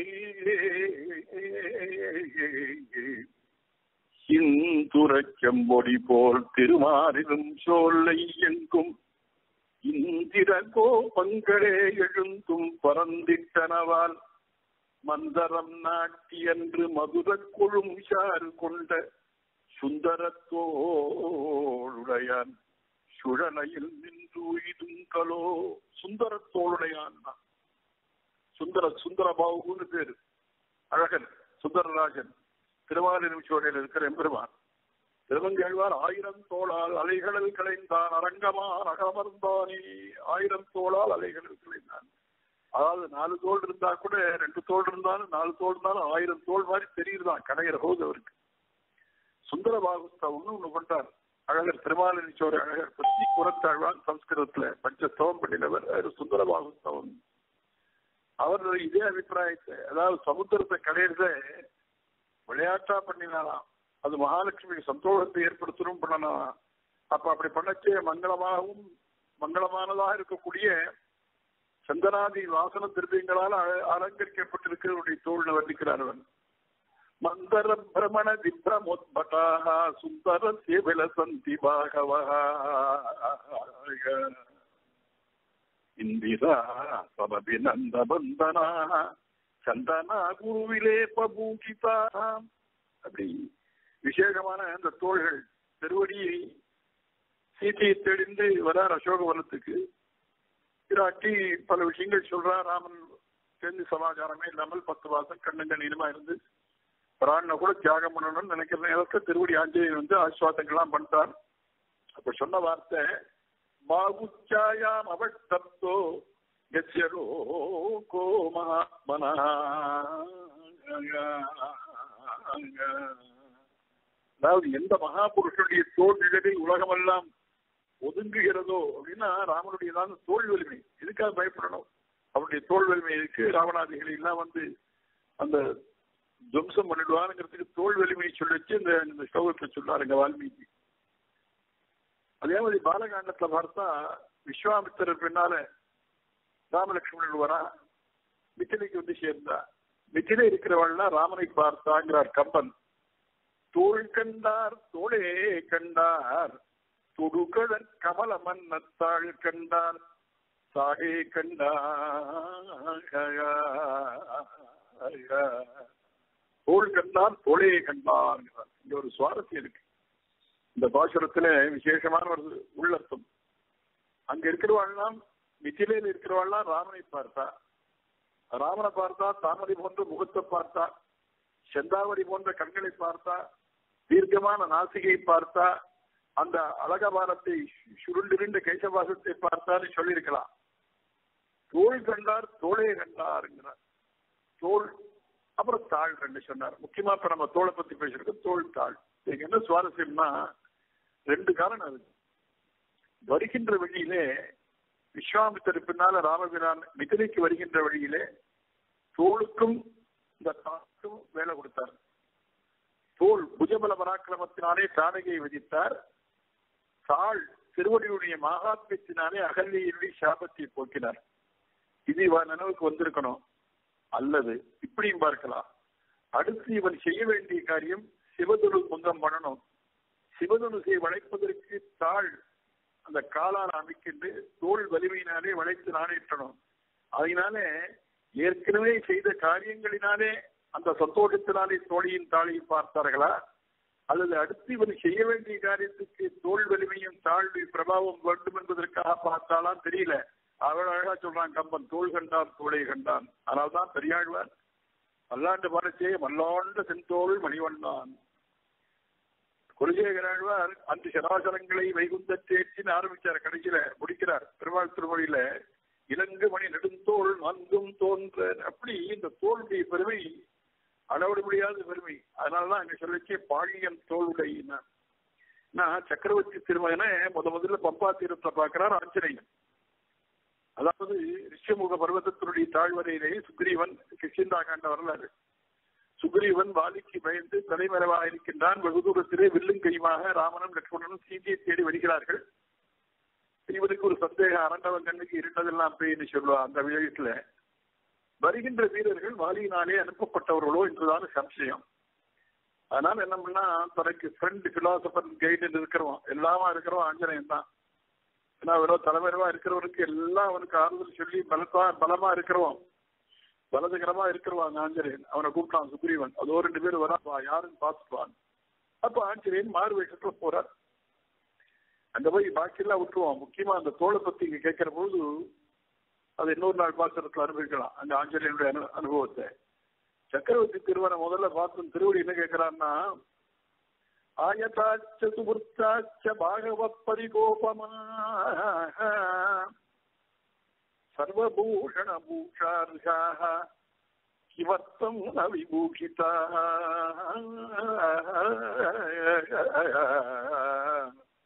சிந்துரச்செம்பொடி போல் திருமாலிரும் சோலை எங்கும் இந்திர கோபங்களே எழுந்தும் பறந்திட்டனவால் மந்தரம் நாட்டி என்று மதுர கொழும் சாறு கொண்ட சுந்தரத்தோளுடையான் சுழலையில் நின்று உய்துங்கலோ சுந்தரத்தோளுடையான் சுந்தர சுந்தர பாபுன்னு பேரு அழகன் சுந்தரராஜன் திருவாரூர் இருக்கிற எம்பெருமான் திருவங்கேழ்வார் ஆயிரம் தோளால் அலைகளில் கலைந்தான் அரங்கமா அகமர்ந்தானே ஆயிரம் தோளால் அலைகளில் கலைந்தான் அதாவது நாலு தோல் இருந்தா கூட ரெண்டு தோல் இருந்தாலும் நாலு தோல் இருந்தாலும் ஆயிரம் தோல் மாதிரி தெரியுதுதான் கடையிற போது அவருக்கு சுந்தர பாகுஸ்தவம்னு ஒண்ணு பண்றார் அழகர் திருமாலினிச்சோர் அழகர் பற்றி புறத்தாழ்வான் சம்ஸ்கிருதத்துல பஞ்சஸ்தவம் பண்ணினவர் அவர் சுந்தரபாகுஸ்தவம் அவர் இதே அபிப்பிராயத்தை அதாவது சமுத்திரத்தை கடையிறத விளையாட்டா பண்ணினாராம் அது மகாலட்சுமிக்கு சந்தோஷத்தை ஏற்படுத்தணும் பண்ணலாம் அப்ப அப்படி பண்ணச்சே மங்களமாகவும் மங்களமானதாக இருக்கக்கூடிய சந்தனாதி வாசன திருப்பியங்களால் அலங்கரிக்கப்பட்டிருக்கிறவருடைய தோல் வர்ணிக்கிறார் அவன் மந்தர பிரமண விப்ரமோத்பட்டாக சுந்தர சேவிலசந்தி பாகவः இந்திரா சமபிநந்த பந்தனாக சந்தனா குருவிலேபூகிதா அப்படி விசேஷமான அந்த தோள்கள் திருவடியை சீதையை தெளிந்து வரார் அசோகவனத்துக்கு பிராட்டி பல விஷயங்கள் சொல்றா ராமன் தெரிஞ்சு சமாச்சாரமே இல்லாமல் பத்து மாசம் கண்ணங்க நீளமா இருந்து பிராணனை கூட தியாகம் பண்ணணும்னு நினைக்கிற நேரத்தில் திருவடி ஆஞ்சநேயர் வந்து ஆஸ்வாதங்கள்லாம் பண்ணிட்டார் அப்ப சொன்ன வார்த்தை பாகுச்சாயாம் அவட்டத்தோ எஸ்யரோ கோ மகாத்மனா அதாவது எந்த மகாபுருஷனுடைய தோல் நிழலில் உலகமெல்லாம் ஒதுங்குகிறதோ அப்படின்னா ராமனுடைய தான் தோல் வலிமை இதுக்காக பயப்படணும் அவருடைய தோல் வலிமை இருக்கு ராவணாதிகளை எல்லாம் வந்து அந்த துவம்சம் பண்ணிடுவாருங்கிறதுக்கு தோல் வலிமையை சொல்லிச்சு இந்த இந்த ஸ்லோகத்தை சொன்னாருங்க வால்மீகி அதே மாதிரி பாலகாண்டத்துல பார்த்தா விஸ்வாமித்திரர் பின்னால ராமலட்சுமணன் வரா மித்திலைக்கு வந்து சேர்ந்தா மித்திலை இருக்கிறவள்னா ராமனை பார்த்தாங்கிறார் கம்பன் தோள் கண்டார் தோளே கண்டார் தொடுகழன் கமல மன்னத்தாள் கண்டார் சாகே கண்டார் தோள் கண்டார் தோளே கண்டார் இங்க ஒரு சுவாரஸ்யம் இருக்கு இந்த பாசுரத்துல விசேஷமான ஒரு உள்ளர்த்தம் அங்க இருக்கிறவாள்லாம் மிथिலையில் இருக்கிறவாள்லாம் ராமனை பார்த்தா ராமனை பார்த்தா தாமரை போன்ற முகத்தை பார்த்தா செந்தாவரி போன்ற கண்களை பார்த்தா தீர்க்கமான நாசிகை பார்த்தா அந்த அழகபாரத்தை சுருண்டிருந்த கேசவாசத்தை பார்த்தான்னு சொல்லியிருக்கலாம் தோல் கண்டார் தோளே கண்டாருங்கிறார் தோல் அப்புறம் தாழ் ரெண்டு சொன்னார் முக்கியமா இப்ப நம்ம தோலை பத்தி பேசிருக்கோம் தோல் தாழ் இதுக்கு என்ன சுவாரஸ்யம்னா ரெண்டு காரணம் இருக்கு வருகின்ற வழியிலே விஸ்வாமித்தர் பின்னால ராமபிரான் மிதிலைக்கு வருகின்ற வழியிலே தோளுக்கும் இந்த தாக்கும் வேலை கொடுத்தார் தோல் புஜபல பராக்கிரமத்தினாலே தாடகையை விதித்தார் தாள் திருவடியுடைய மகாத்மியத்தினாலே அகல்யினுடைய சாபத்தை போக்கினார் இது இவன் நினைவுக்கு வந்திருக்கணும் அல்லது இப்படியும் பார்க்கலாம் அடுத்து இவன் செய்ய வேண்டிய காரியம் சிவதுரு முந்தம் பண்ணணும் சிவதுருசை வளைப்பதற்கு தாழ் அந்த காலால் அமைக்கின்று தோல் வலிமையினாலே வளைத்து நாணேற்றணும் அதனால ஏற்கனவே செய்த காரியங்களினாலே அந்த சந்தோஷத்தினாலே தோழியின் தாழையை பார்த்தார்களா அல்லது அடுத்து இவன் செய்ய வேண்டிய காரியத்துக்கு தோல் வலிமையும் தாழ்வு பிரபாவம் வேண்டும் என்பதற்காக பார்த்தாலாம் தெரியல அவள் அழகா சொல்றான் கம்பன் தோல் கண்டான் தோளை கண்டான் அதனால்தான் பெரியாழ்வார் மல்லாண்டு பாடச்சே மல்லாண்ட செந்தோள் மணிவண்ணான் குலசேகராழ்வார் அந்த சராசரங்களை வைகுந்த தேற்றின்னு ஆரம்பிச்சார் கடைசியில முடிக்கிறார் பெருமாள் திருமொழியில இலங்கு மணி நெடுந்தோள் நன்கும் தோன்ற அப்படி இந்த தோளுடைய பெருமை அளவிட முடியாத பெருமை அதனாலதான் அங்க சொல்லிச்சு பாழியன் தோளுடைய நான் சக்கரவர்த்தி திருமகனை முத முதல்ல பம்பா தீரத்தை பார்க்கிறார் ஆஞ்சநேயன் அதாவது ரிஷமுக பர்வதத்தினுடைய தாழ்வரையிலே சுக்ரீவன் கிருஷ்ணா காண்ட வரலாறு சுக்ரீவன் வாலிக்கு பயந்து தலைமறைவாக இருக்கின்றான் வெகு தூரத்திலே வில்லும் கையுமாக ராமனும் லட்சுமணனும் சீதையை தேடி வருகிறார்கள் இவனுக்கு ஒரு சந்தேகம் அரண்டவன் கண்ணுக்கு இருந்ததெல்லாம் பேய்னு சொல்லுவா அந்த விஷயத்துல வருகின்ற வீரர்கள் வாலியினாலே அனுப்பப்பட்டவர்களோ என்றுதான் சம்சயம் அதனால என்ன பண்ணா தனக்கு ஃப்ரெண்ட் பிலாசபர் கைடு இருக்கிறவன் எல்லாமா இருக்கிறவன் ஆஞ்சநேயன் தான் ஏன்னா வெறும் தலைவரவா இருக்கிறவனுக்கு எல்லாம் அவனுக்கு ஆறுதல் சொல்லி பலத்தா பலமா இருக்கிறவன் பலதகரமா இருக்கிறவான் ஆஞ்சநேயன் அவனை கூப்பிட்டான் சுக்ரீவன் அதோ ரெண்டு பேரும் வரா யாருன்னு பார்த்துப்பான் அப்ப ஆஞ்சநேயன் மாறு வேஷத்துல போறார் அங்க போய் பாக்கியெல்லாம் விட்டுருவான் முக்கியமா அந்த தோலை பத்தி இங்க கேட்கிற போது அது இன்னொரு நாள் பாத்திரத்துல அனுபவிக்கலாம் அந்த ஆஞ்சநேயனுடைய அனு அனுபவத்தை சக்கரவர்த்தி திருவனை முதல்ல பார்த்து திருவடி என்ன கேட்கிறான்னா ஆயதாச்ச சுபுர்த்தாச்ச பாகவ பரிகோபமா சர்வபூஷண பூஷார்காக கிமர்த்தம் ந விபூஷிதா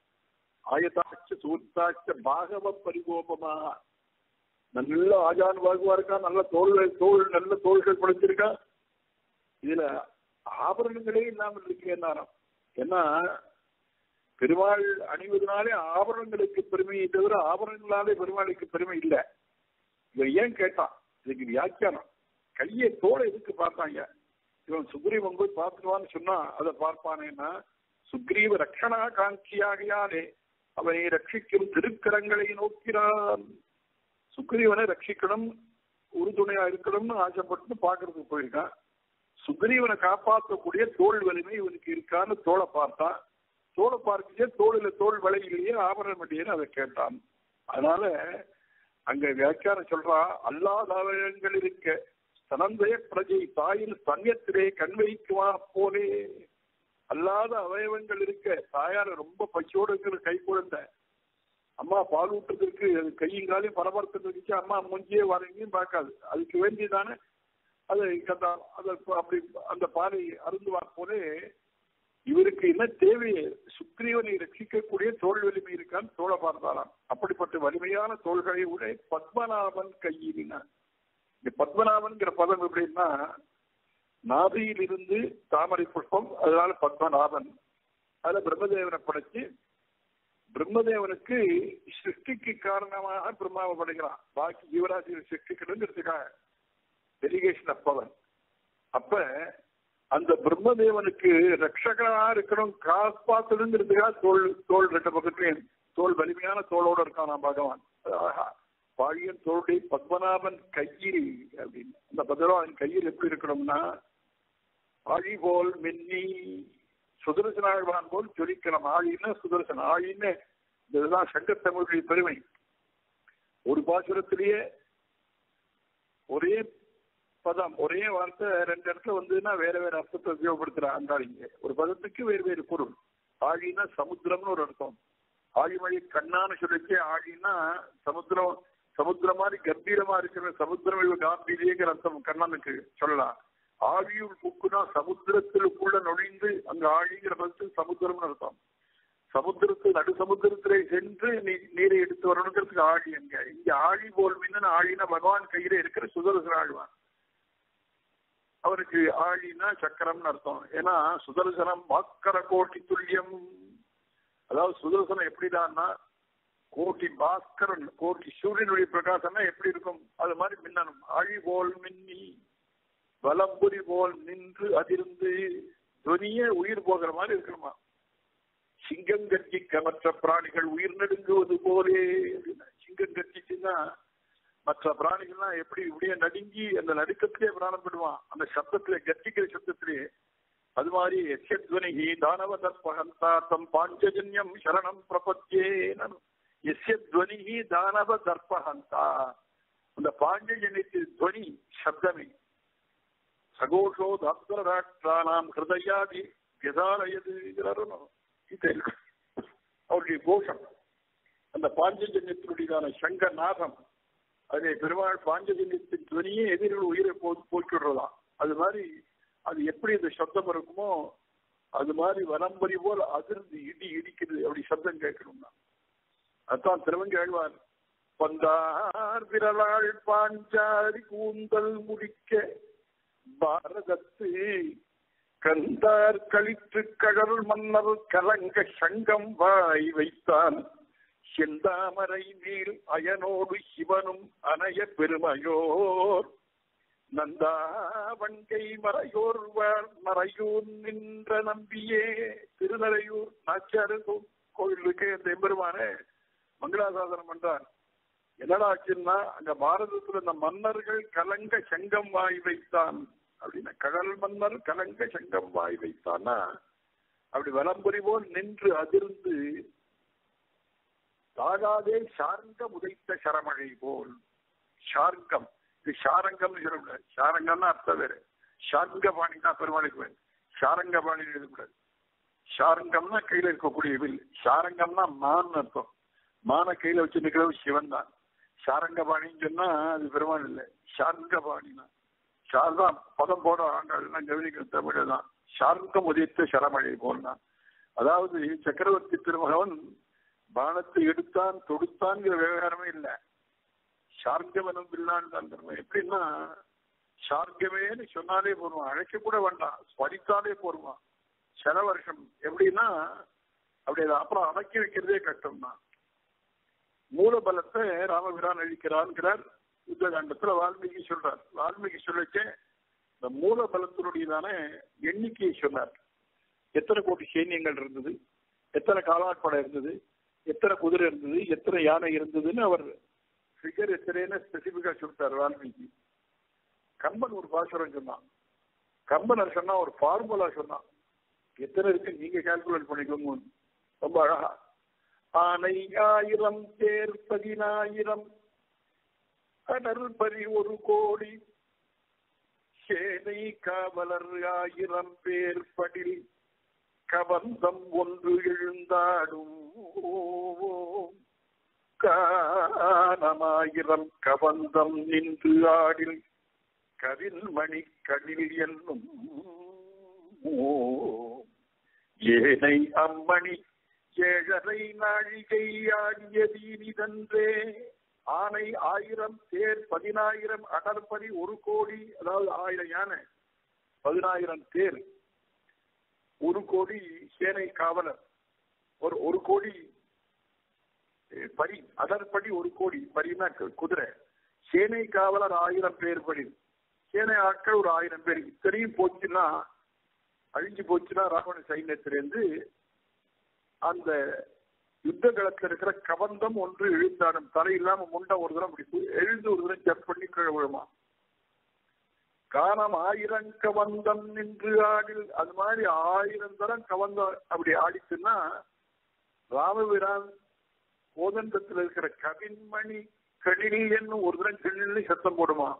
ஆயதாச்ச சூர்த்தாச்ச பாகவ பரிகோபமா நல்ல ஆஜான் பாகுவா இருக்கா நல்ல தோல் தோல் நல்ல தோள்கள் படைச்சிருக்கா இதுல ஆபரணங்களே இல்லாமல் இருக்கேன் ஏன்னா பெருமாள் அணிவதனாலே ஆபரணங்களுக்கு பெருமையை தவிர ஆபரணங்களாலே பெருமாளுக்கு பெருமை இல்லை இவன் ஏன் கேட்டான் இதுக்கு வியாக்கியானம் கையை தோலை எதுக்கு பார்த்தாங்க இவன் சுக்ரீவன் போய் பார்த்துருவான்னு சொன்னா அதை பார்ப்பானேன்னா சுக்ரீவ ரக்ஷணா காங்கியாகையாலே அவனை ரட்சிக்கும் திருக்கரங்களை நோக்கிறான் சுக்ரீவனை ரட்சிக்கணும் உறுதுணையா இருக்கணும்னு ஆசைப்பட்டு பாக்குறதுக்கு போயிருக்கான் சுக்ரீவனை காப்பாற்றக்கூடிய தோல் வலிமை இவனுக்கு இருக்கான்னு தோலை பார்த்தான் தோலை பார்க்கச்சே தோளில தோல் வலையிலேயே ஆபரணம் இல்லையேன்னு அதை கேட்டான் அதனால அங்க வியாக்கியானம் சொல்றா அல்லாத அவயங்கள் இருக்க சனந்தய பிரஜை தாயின் சன்யத்திலே கண் வைக்குமா போலே அல்லாத அவயவங்கள் இருக்க தாயார ரொம்ப பச்சோடு இருக்கிற கை குழந்தை அம்மா பால் ஊட்டுறதுக்கு அது கையும் காலையும் பரபரத்து இருந்துச்சு அம்மா மூஞ்சியே வரங்கயும் பார்க்காது அதுக்கு வேண்டியதானே அது அந்த அதை அப்படி அந்த பாலை அருந்துவார் போலே இவருக்கு என்ன தேவையே சுக்ரீவனை ரட்சிக்கக்கூடிய தோல் வலிமை இருக்கான்னு தோழ பார்த்தாராம் அப்படிப்பட்ட வலிமையான தோள்களை உடைய பத்மநாபன் கையினான் இந்த பத்மநாபன்கிற பதம் எப்படின்னா நாபியிலிருந்து தாமரை புஷ்பம் அதனால பத்மநாபன் அதுல பிரம்மதேவனை படைச்சு பிரம்மதேவனுக்கு சிருஷ்டிக்கு காரணமாக பிரம்மாவை படைக்கிறான் பாக்கி ஜீவராசிகள் சிருஷ்டிக்கணுங்கிறதுக்காக டெலிகேஷன் அப்பவன் அப்ப அந்த பிரம்மதேவனுக்கு ரட்சகனா இருக்கணும் காப்பாத்தணுங்கிறதுக்காக தோல் தோல் ரெண்டு பக்கத்துலயும் தோல் வலிமையான தோளோட இருக்கான் பகவான் பாழியன் தோளுடைய பத்மநாபன் கையில் அப்படின்னு அந்த பத்மநாபன் கையில் எப்படி இருக்கணும்னா ஆழி போல் மின்னி சுதர்சனாழ்வான் போல் ஜொலிக்கணும் ஆழின்னா சுதர்சன் ஆழின்னு இதுதான் சங்கத்தமிழுடைய பெருமை ஒரு பாசுரத்திலேயே ஒரே பதம் ஒரே வார்த்தை ரெண்டு இடத்துல வந்ததுன்னா வேற வேற அர்த்தத்தை உபயோகப்படுத்துறாங்க அங்காளிங்க ஒரு பதத்துக்கு வேறு வேறு பொருள் ஆழின்னா சமுத்திரம்னு ஒரு அர்த்தம் ஆழிமழை கண்ணான்னு சொல்லிச்சு ஆழின்னா சமுத்திரம் சமுத்திரம் மாதிரி கம்பீரமா இருக்கிற சமுத்திரம் காம்பீரியங்கிற அர்த்தம் கண்ணனுக்கு சொல்லலாம் ஆழியுள் புக்குனா சமுத்திரத்திற்குள்ள நுழைந்து அங்க ஆழிங்கிற பதத்தில் சமுத்திரம்னு அர்த்தம் சமுத்திரத்து நடு சமுத்திரத்திலே சென்று நீரை எடுத்து வரணுங்கிறதுக்கு ஆழி அங்க இங்க ஆழி போல் மின்னு ஆழினா பகவான் கையில இருக்கிற சுதர்சன ஆழ்வான் அவருக்கு ஆழினா சக்கரம்னு அர்த்தம் ஏன்னா சுதர்சனம் பாக்கர கோட்டி துல்லியம் அதாவது சுதர்சனம் எப்படிதான்னா கோட்டி பாஸ்கரன் கோட்டி சூரியனுடைய பிரகாசம்னா எப்படி இருக்கும் அது மாதிரி மின்னணும் ஆழி போல் மின்னி வலம்புரி போல் நின்று அதிர்ந்து துணியே உயிர் போகிற மாதிரி இருக்கணுமா சிங்கம் கர்ஜிக்க மற்ற பிராணிகள் உயிர் நடுங்குவது போலே சிங்கம் கர்ஜிச்சுன்னா மற்ற பிராணிகள்லாம் எப்படி இப்படியே நடுங்கி அந்த நடுக்கத்திலே பிராணம் விடுவான் அந்த சப்தத்திலே கர்ஜிக்கிற சப்தத்திலே அது மாதிரி எஸ்யத்வனிகி தானவ தர்பகந்தாத்தம் பாஞ்சஜன்யம் சரணம் பிரபத்தியே எஸ்யத்வனிகி தானவ தர்பகந்தா அந்த பாஞ்சஜன்யத்தின் துவனி சப்தமே சகோஷோ தாத்வராட்சானாம் ஹிருதயாதி விதாலயதுங்கிறாரு அவருடைய கோஷம் அந்த பாஞ்சஜன்யத்தினுடையதான சங்க நாகம் அதே பெருமாள் பாஞ்சஜன்யத்தின் துவனியே எதிரில் உயிரை போ போக்கிடுறதாம் அது மாதிரி அது எப்படி இந்த சப்தம் இருக்குமோ அது மாதிரி வனம்பரி போல் அதிர்ந்து இடி இடிக்குது அப்படி சப்தம் கேட்கணும்னா அதான் திருவங்க ஆழ்வார் பந்தார் விரலாள் பாஞ்சாரி கூந்தல் முடிக்க பாரதத்து கந்தார் கழித்து கழல் மன்னர் கலங்க சங்கம் வாய் வைத்தான் செந்தாமரை மேல் அயனோடு சிவனும் அணைய பெருமையோர் நந்தாவண்கை மறையோர் மறையூர் நின்ற நம்பியே திருநறையூர் நாச்சியார் கோவிலுக்கு இந்த எம்பெருமானே மங்களாசாசனம் பண்றார் என்னடா ஆச்சுன்னா அங்க பாரதத்துல இந்த மன்னர்கள் கலங்க சங்கம் வாய் வைத்தான் அப்படின்னா கடல் மன்னர் கலங்க சங்கம் வாய் வைத்தான்னா அப்படி வலம்புரி போல் நின்று அதிர்ந்து தாகாதே சார்ங்க உதைத்த சரமழை போல் ஷார்கம் இது ஷாரங்கம்னு சொல்லக்கூடாது ஷாரங்கம்னா அர்த்தம் வேறு ஷார்ங்கபாணி தான் பெருமாளுக்கு வேறு ஷாரங்கபாணி எழுதக்கூடாது ஷாரங்கம்னா கையில இருக்கக்கூடிய வில் ஷாரங்கம்னா மான் அர்த்தம் மான கையில வச்சு நிற்கிறது சிவன் தான் ஷாரங்கபாணின்னு சொன்னா அது பெருமாள் இல்லை ஷார்ங்கபாணினா ஷார்தான் பதம் போட ஆண்டாள்லாம் கவனிக்கிற தமிழ் தான் ஷார்க்கம் உதித்த சரமழை போல்னா அதாவது சக்கரவர்த்தி திருமகவன் பானத்தை எடுத்தான் தொடுத்தான்ங்கிற விவகாரமே இல்லை சார்கவனம் பில்லான் தான் எப்படின்னா சார்கவேன்னு சொன்னாலே போருமா அழைக்க கூட வேண்டாம் ஸ்மரித்தாலே போருமா சில வருஷம் எப்படின்னா அப்படி அதை அப்புறம் அடக்கி வைக்கிறதே கஷ்டம் தான் மூலபலத்தை ராமபிரான் அழிக்கிறான்கிறார் யுத்தகாண்டத்துல வால்மீகி சொல்றார் வால்மீகி சொல்லச்சே இந்த மூலபலத்தினுடையதான எண்ணிக்கையை சொன்னார் எத்தனை கோடி சைன்யங்கள் இருந்தது எத்தனை காலாட்படை இருந்தது எத்தனை குதிரை இருந்தது எத்தனை யானை இருந்ததுன்னு அவர் ஃபிகர் எத்தனைன்னு ஸ்பெசிபிக்கா சொல்லிட்டார் வால்மீகி கம்பன் ஒரு பாசுரம் சொன்னான் கம்பன் சொன்னா ஒரு ஃபார்முலா சொன்னான் எத்தனை இருக்கு நீங்க கால்குலேட் பண்ணிக்கோங்க ரொம்ப அழகா ஆனை ஆயிரம் பேர் பதினாயிரம் கடல் பரி ஒரு கோடி சேனை காவலர் ஆயிரம் பேர் படில் கபந்தம் ஒன்று எழுந்தாடும் காணமாயிரம் கபந்தம் நின்று ஆடில் கதில் மணி கடில் என்னும் ஏனை அம்மணி ஏழரை நாழிகை ஆடியதீனிதன்றே ஆனை ஆயிரம் தேர் பதினாயிரம் அடற்படி ஒரு கோடி அதாவது ஆயிரம் யானை பதினாயிரம் தேர் ஒரு கோடி சேனை காவலர் ஒரு ஒரு கோடி பரி அதற்படி ஒரு கோடி பரினா குதிரை சேனை காவலர் ஆயிரம் பேர் படி சேனை ஆட்கள் ஒரு ஆயிரம் பேர் இத்தனையும் போச்சுன்னா அழிஞ்சு போச்சுன்னா ராவண சைன்யத்திலிருந்து அந்த யுத்த களத்தில் இருக்கிற கபந்தம் ஒன்று எழுந்தாடும் தலை இல்லாம முண்டை ஒரு தரம் அப்படி எழுந்து ஒரு தரம் ஜப் பண்ணி கீழே விழுமா காலம் ஆயிரம் கவந்தம் நின்று ஆடில் அது மாதிரி ஆயிரம் தரம் கவந்தம் அப்படி ஆடிச்சுன்னா ராமபிரான் கோதண்டத்தில் இருக்கிற கவின்மணி கணினி என்னும் ஒரு தரம் கிணில் சத்தம் போடுமா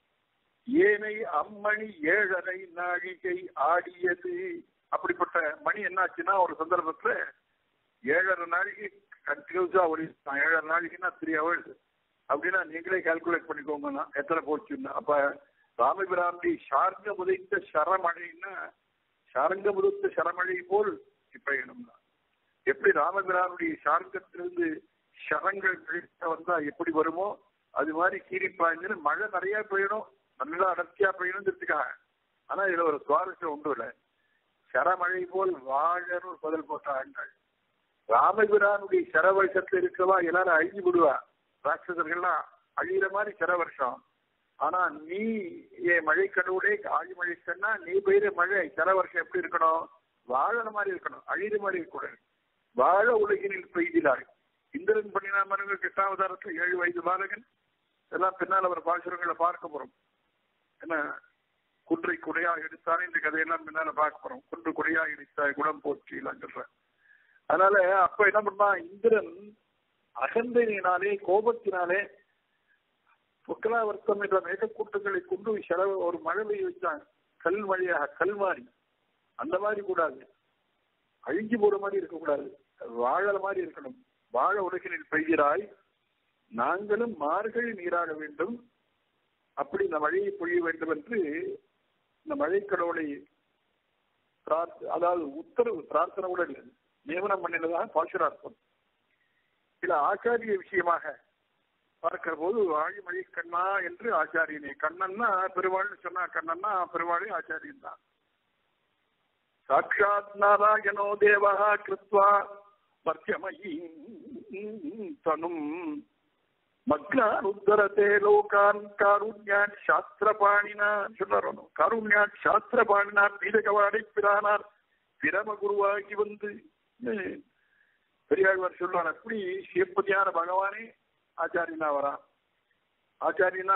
ஏனை அம்மணி ஏழரை நாழிகை ஆடியது அப்படிப்பட்ட மணி என்னாச்சுன்னா ஒரு சந்தர்ப்பத்துல ஏழரை நாளைக்கு கண்டினியூஸா ஒரு ஏழரை நாளைக்குன்னா த்ரீ ஹவர்ஸ் அப்படின்னா நீங்களே கால்குலேட் பண்ணிக்கோங்கண்ணா எத்தனை போச்சுன்னா அப்ப ராமபிராந்தி சார்ந்த முதைத்த சரமழைன்னா சாரங்க முதிர்த்த சரமழை போல் இப்பயணம்னா எப்படி ராமபிரானுடைய சார்ந்தத்திலிருந்து சரங்கள் கழித்த வந்தா எப்படி வருமோ அது மாதிரி கீரி பாய்ஞ்சு மழை நிறைய பெய்யணும் நல்லா அடர்த்தியா பெய்யணுங்கிறதுக்காக ஆனா இதுல ஒரு சுவாரஸ்யம் உண்டு இல்லை சரமழை போல் வாழன்னு ஒரு பதில் போட்டாங்க ராமபிரானுடைய சர வருஷத்துல இருக்கவா எல்லாரும் அழிஞ்சு விடுவா ராட்சசர்கள்லாம் அழியிற மாதிரி சர வருஷம் ஆனா நீ ஏன் மழை கடவுளே ஆழி மழை சொன்னா நீ பெய்யுற மழை சர வருஷம் எப்படி இருக்கணும் வாழற மாதிரி இருக்கணும் அழியிற மாதிரி இருக்கக்கூடாது வாழ உலகினில் பெய்திலாய் இந்திரன் பண்ணினா மனுங்க எட்டாவதாரத்துல ஏழு வயது பாலகன் எல்லாம் பின்னால் அவர் பாசுரங்களை பார்க்க போறோம் என்ன குன்றை குடையாக எடுத்தானே இந்த கதையெல்லாம் பின்னால பார்க்க போறோம் குன்று குடையாக எடுத்தாய் குடம் போற்றி எல்லாம் சொல்றேன் அதனால அப்ப என்ன பண்ணா இந்திரன் அகந்தையினாலே கோபத்தினாலே புக்கலாவர்த்தம் என்ற மேகக்கூட்டங்களை கொண்டு செலவு ஒரு மழை பெய்ய வச்சாங்க கல் மழையாக கல் மாறி அந்த மாதிரி கூடாது அழிஞ்சு போற மாதிரி இருக்கக்கூடாது வாழற மாதிரி இருக்கணும் வாழ உலகினில் பெய்கிறாய் நாங்களும் மார்கழி நீராட வேண்டும் அப்படி இந்த மழையை பொழிய வேண்டும் என்று இந்த மழை கடவுளை அதாவது உத்தரவு பிரார்த்தனை கூட இல்லை நியமனம் பண்ணினதாக பாசுரார்த்தம் சில ஆச்சாரிய விஷயமாக பார்க்கிற போது ஆழிமழை கண்ணா என்று ஆச்சாரியனே கண்ணன்னா பெருவாள்னு சொன்னா கண்ணன்னா பெருவாளே ஆச்சாரியன் தான் சாட்சாத் நாராயணோ தேவா கிருத்வா மத்தியமயி தனும் மக்னான் உத்தரத்தே லோகான் காருண்யான் சாஸ்திரபாணினா சொல்றாரு காருண்யான் சாஸ்திரபாணினா பீடகவாடை பிரானார் பிரம குருவாகி வந்து பெரியாழ்வார் சொல்லுவார் அப்படி சிவப்பதியான பகவானே ஆச்சாரியனா வரா ஆச்சாரியனா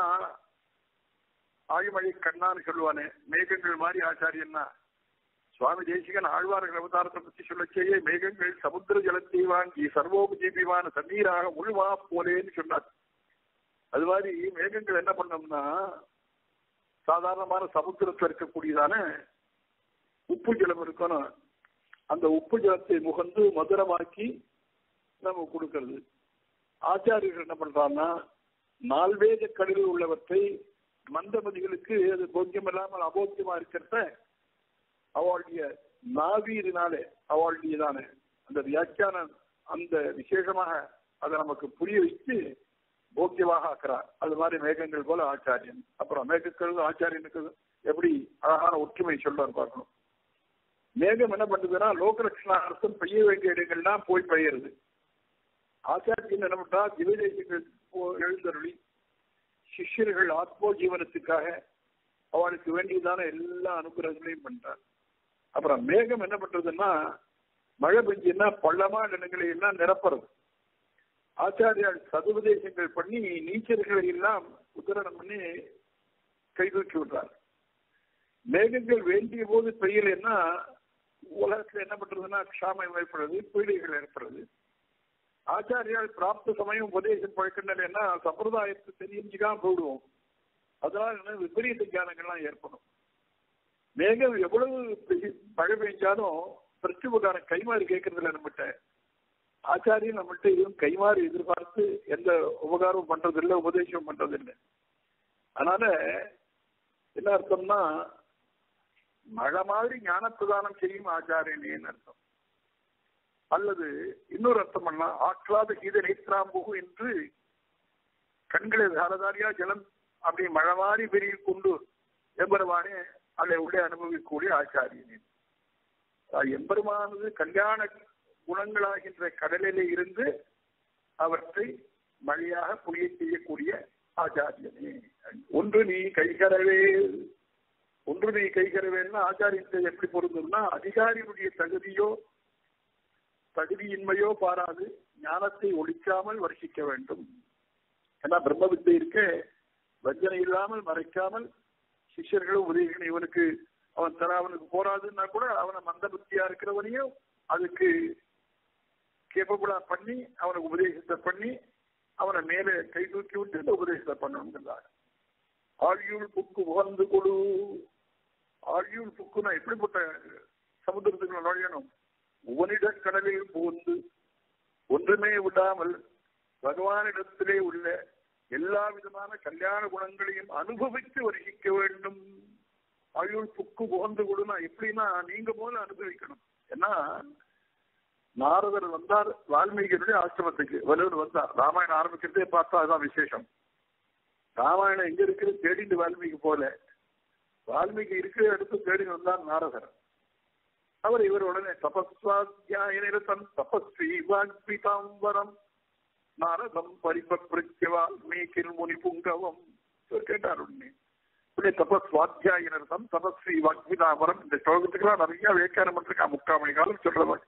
ஆழிமழை கண்ணான்னு சொல்லுவானே மேகங்கள் மாதிரி ஆச்சாரியன்னா சுவாமி தேசிகன் ஆழ்வார்கள் அவதாரத்தை பற்றி சொல்லச்சேயே மேகங்கள் சமுத்திர ஜலத்தை வாங்கி சர்வோபஜீபிவான தண்ணீராக முழுவா போலேன்னு சொன்னார் அது மாதிரி மேகங்கள் என்ன பண்ணோம்னா சாதாரணமான சமுத்திரத்தில் இருக்கக்கூடியதான உப்பு ஜலம் இருக்கணும் அந்த உப்பு ஜலத்தை முகந்து மதுரமாக்கி நம்ம கொடுக்கறது ஆச்சாரியர்கள் என்ன பண்றாங்கன்னா நால்வேத கடலில் உள்ளவற்றை மந்தமதிகளுக்கு அது போக்கியம் இல்லாமல் அபோக்கியமா இருக்கிறத அவளுடைய நாவீரினாலே அவளுடையதான அந்த வியாக்கியான அந்த விசேஷமாக அதை நமக்கு புரிய வச்சு போக்கியமாக ஆக்குறார் அது மாதிரி மேகங்கள் போல ஆச்சாரியன் அப்புறம் மேகங்கள் ஆச்சாரியனுக்கு எப்படி அழகான ஒற்றுமை சொல்றார் பார்க்கணும் மேகம் என்ன பண்ணுதுன்னா லோகலட்சணார்த்தம் பெய்ய வேண்டிய இடங்கள்லாம் போய் பெய்யுறது ஆச்சாரியன் என்ன பண்றா திவதேசங்கள் எழுந்தருளி சிஷ்யர்கள் ஆத்மோ ஜீவனத்துக்காக அவளுக்கு வேண்டியதான எல்லா அனுகிரகங்களையும் பண்றார் அப்புறம் மேகம் என்ன பண்றதுன்னா மழை பெஞ்சுன்னா பள்ளமான இடங்களை எல்லாம் நிரப்புறது ஆச்சாரியால் சதுபதேசங்கள் பண்ணி நீச்சல்களை எல்லாம் உத்தரணம் பண்ணி கைதூக்கி விடுறார் மேகங்கள் வேண்டிய போது பெய்யலைன்னா உலகத்துல என்ன பண்றதுன்னா க்ஷாமம் ஏற்படுறது பீடைகள் ஏற்படுறது ஆச்சாரியால் பிராப்த சமயம் உபதேசம் பழக்கின்றன சம்பிரதாயத்தை தெரிஞ்சுக்காம போயிடுவோம் அதனால என்ன விபரீத ஞானங்கள்லாம் ஏற்படும் மேகம் எவ்வளவு மழை பெஞ்சாலும் பிரச்சுபகாரம் கைமாறி கேட்கறதில்ல நம்மகிட்ட ஆச்சாரியம் நம்மகிட்ட எதுவும் கைமாறி எதிர்பார்த்து எந்த உபகாரமும் பண்றதில்லை உபதேசம் பண்றதில்லை அதனால என்ன அர்த்தம்னா மழை மாதிரி ஞான பிரதானம் செய்யும் ஆச்சாரியனேன்னு அர்த்தம் அல்லது இன்னொரு அர்த்தம் பண்ணலாம் ஆற்றாத கீத நேத்ராம்புகு என்று கண்களை தாரதாரியா ஜலம் அப்படி மழை மாதிரி பெருகி கொண்டு எம்பெருமானே அதை உள்ளே அனுபவிக்கக்கூடிய ஆச்சாரியனே எம்பெருமானது கல்யாண குணங்களாகின்ற கடலிலே இருந்து அவற்றை மழையாக புரிய செய்யக்கூடிய ஆச்சாரியனே ஒன்று நீ கைகரவே ஒன்று நீ கைகரவேன்னா ஆச்சாரியத்தை எப்படி பொருந்தும்னா அதிகாரியுடைய தகுதியோ தகுதியின்மையோ பாராது ஞானத்தை ஒழிக்காமல் வருஷிக்க வேண்டும் ஏன்னா பிரம்ம வித்தை இருக்க வஞ்சனை இல்லாமல் மறைக்காமல் சிஷ்யர்களும் உதவிகள் இவனுக்கு அவன் தர அவனுக்கு போராதுன்னா கூட அவனை மந்த புத்தியா இருக்கிறவனையும் அதுக்கு கேப்பபுளா பண்ணி அவனுக்கு உபதேசத்தை பண்ணி அவனை மேலே கை தூக்கி விட்டு இந்த உபதேசத்தை பண்ணணுங்கிறார் ஆழியூல் புக்கு உகந்து கொடு ஆழியூல் புக்குன்னா எப்படிப்பட்ட சமுத்திரத்துக்குள்ள நுழையணும் உவனிட கடலில் புகுந்து ஒன்றுமே விடாமல் பகவானிடத்திலே உள்ள எல்லா விதமான கல்யாண குணங்களையும் அனுபவித்து வருகிக்க வேண்டும் ஆயுள் புக்கு புகந்து கொடுனா எப்படின்னா நீங்க போல அனுபவிக்கணும் ஏன்னா நாரதர் வந்தார் வால்மீகியுடைய ஆசிரமத்துக்கு வலுவர் வந்தார் ராமாயணம் ஆரம்பிக்கிறதே பார்த்தா அதுதான் விசேஷம் ராமாயணம் எங்க இருக்குது தேடிட்டு வால்மீகி போல வால்மீகி இருக்கிற இடத்து தேடி வந்தார் நாரதர் அவர் இவர் உடனே தபஸ்வாத்தியாயனிரதம் தபஸ்வி வாக்பிதாம்பரம் நாரதம் பரிபப்ரித்ய வால்மீகில் முனி புங்கவம் இவர் கேட்டார் உடனே உடனே தபஸ்வாத்தியாயனிரதம் தபஸ்வி வாக்பிதாம்பரம் இந்த ஸ்லோகத்துக்கெல்லாம் நிறைய வியாக்கியானம் பண்ணிருக்கா முக்கால் மணி காலம் சொல்றவர்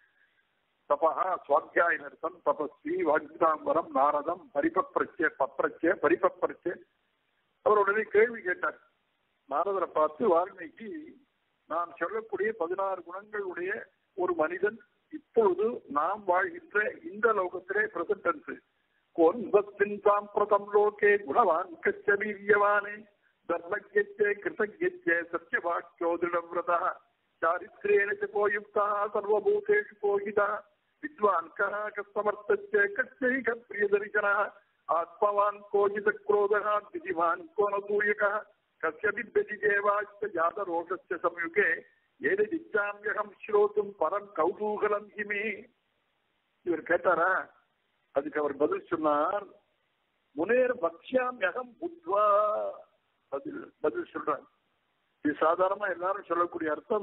தபா சுவாத்தியாயனர்த்தம் தபஸ்வி வாக்பிதாம்பரம் நாரதம் பரிபப்ரச்சே பப்ரச்சே பரிபப்ரச்சே அவர் உடனே கேள்வி கேட்டார் நாரதரை பார்த்து வால்மீகி நான் சொல்லக்கூடிய பதினாறு குணங்கள் உடைய ஒரு மனிதன் இப்பொழுது நாம் வாழ்கின்ற இந்த லோகத்திலே பிரசன்டன்ஸ் கோன்பத்தின் சாம்பிரதம் லோகே குணவான் கச்ச வீரியவானே தர்மஜ்யச்சே கிருதஜ்யச்சே சத்தியவாக்கியோ திருடவிரதா चारित्रेण च को युक्तः सर्वभूतेषु कोहितः विद्वान् कः कस्तमर्थश्च कश्चैक प्रियदर्शनः आत्मवान् कोजितक्रोधः द्विजिवान् को न सूयकः कस्य विद्यजिदेवाश्च जातरोषश्च संयुगे ஏததிச்சாமியகம் ஸ்ரோத்தும் பரம் கௌதூகலம் ஹிமே இவர் கேட்டாரா அதுக்கு அவர் பதில் சொன்னார் முனேர் பக்ஷாமியகம் புத்வா பதில் பதில் சொல்றார் இது சாதாரணமா எல்லாரும் சொல்லக்கூடிய அர்த்தம்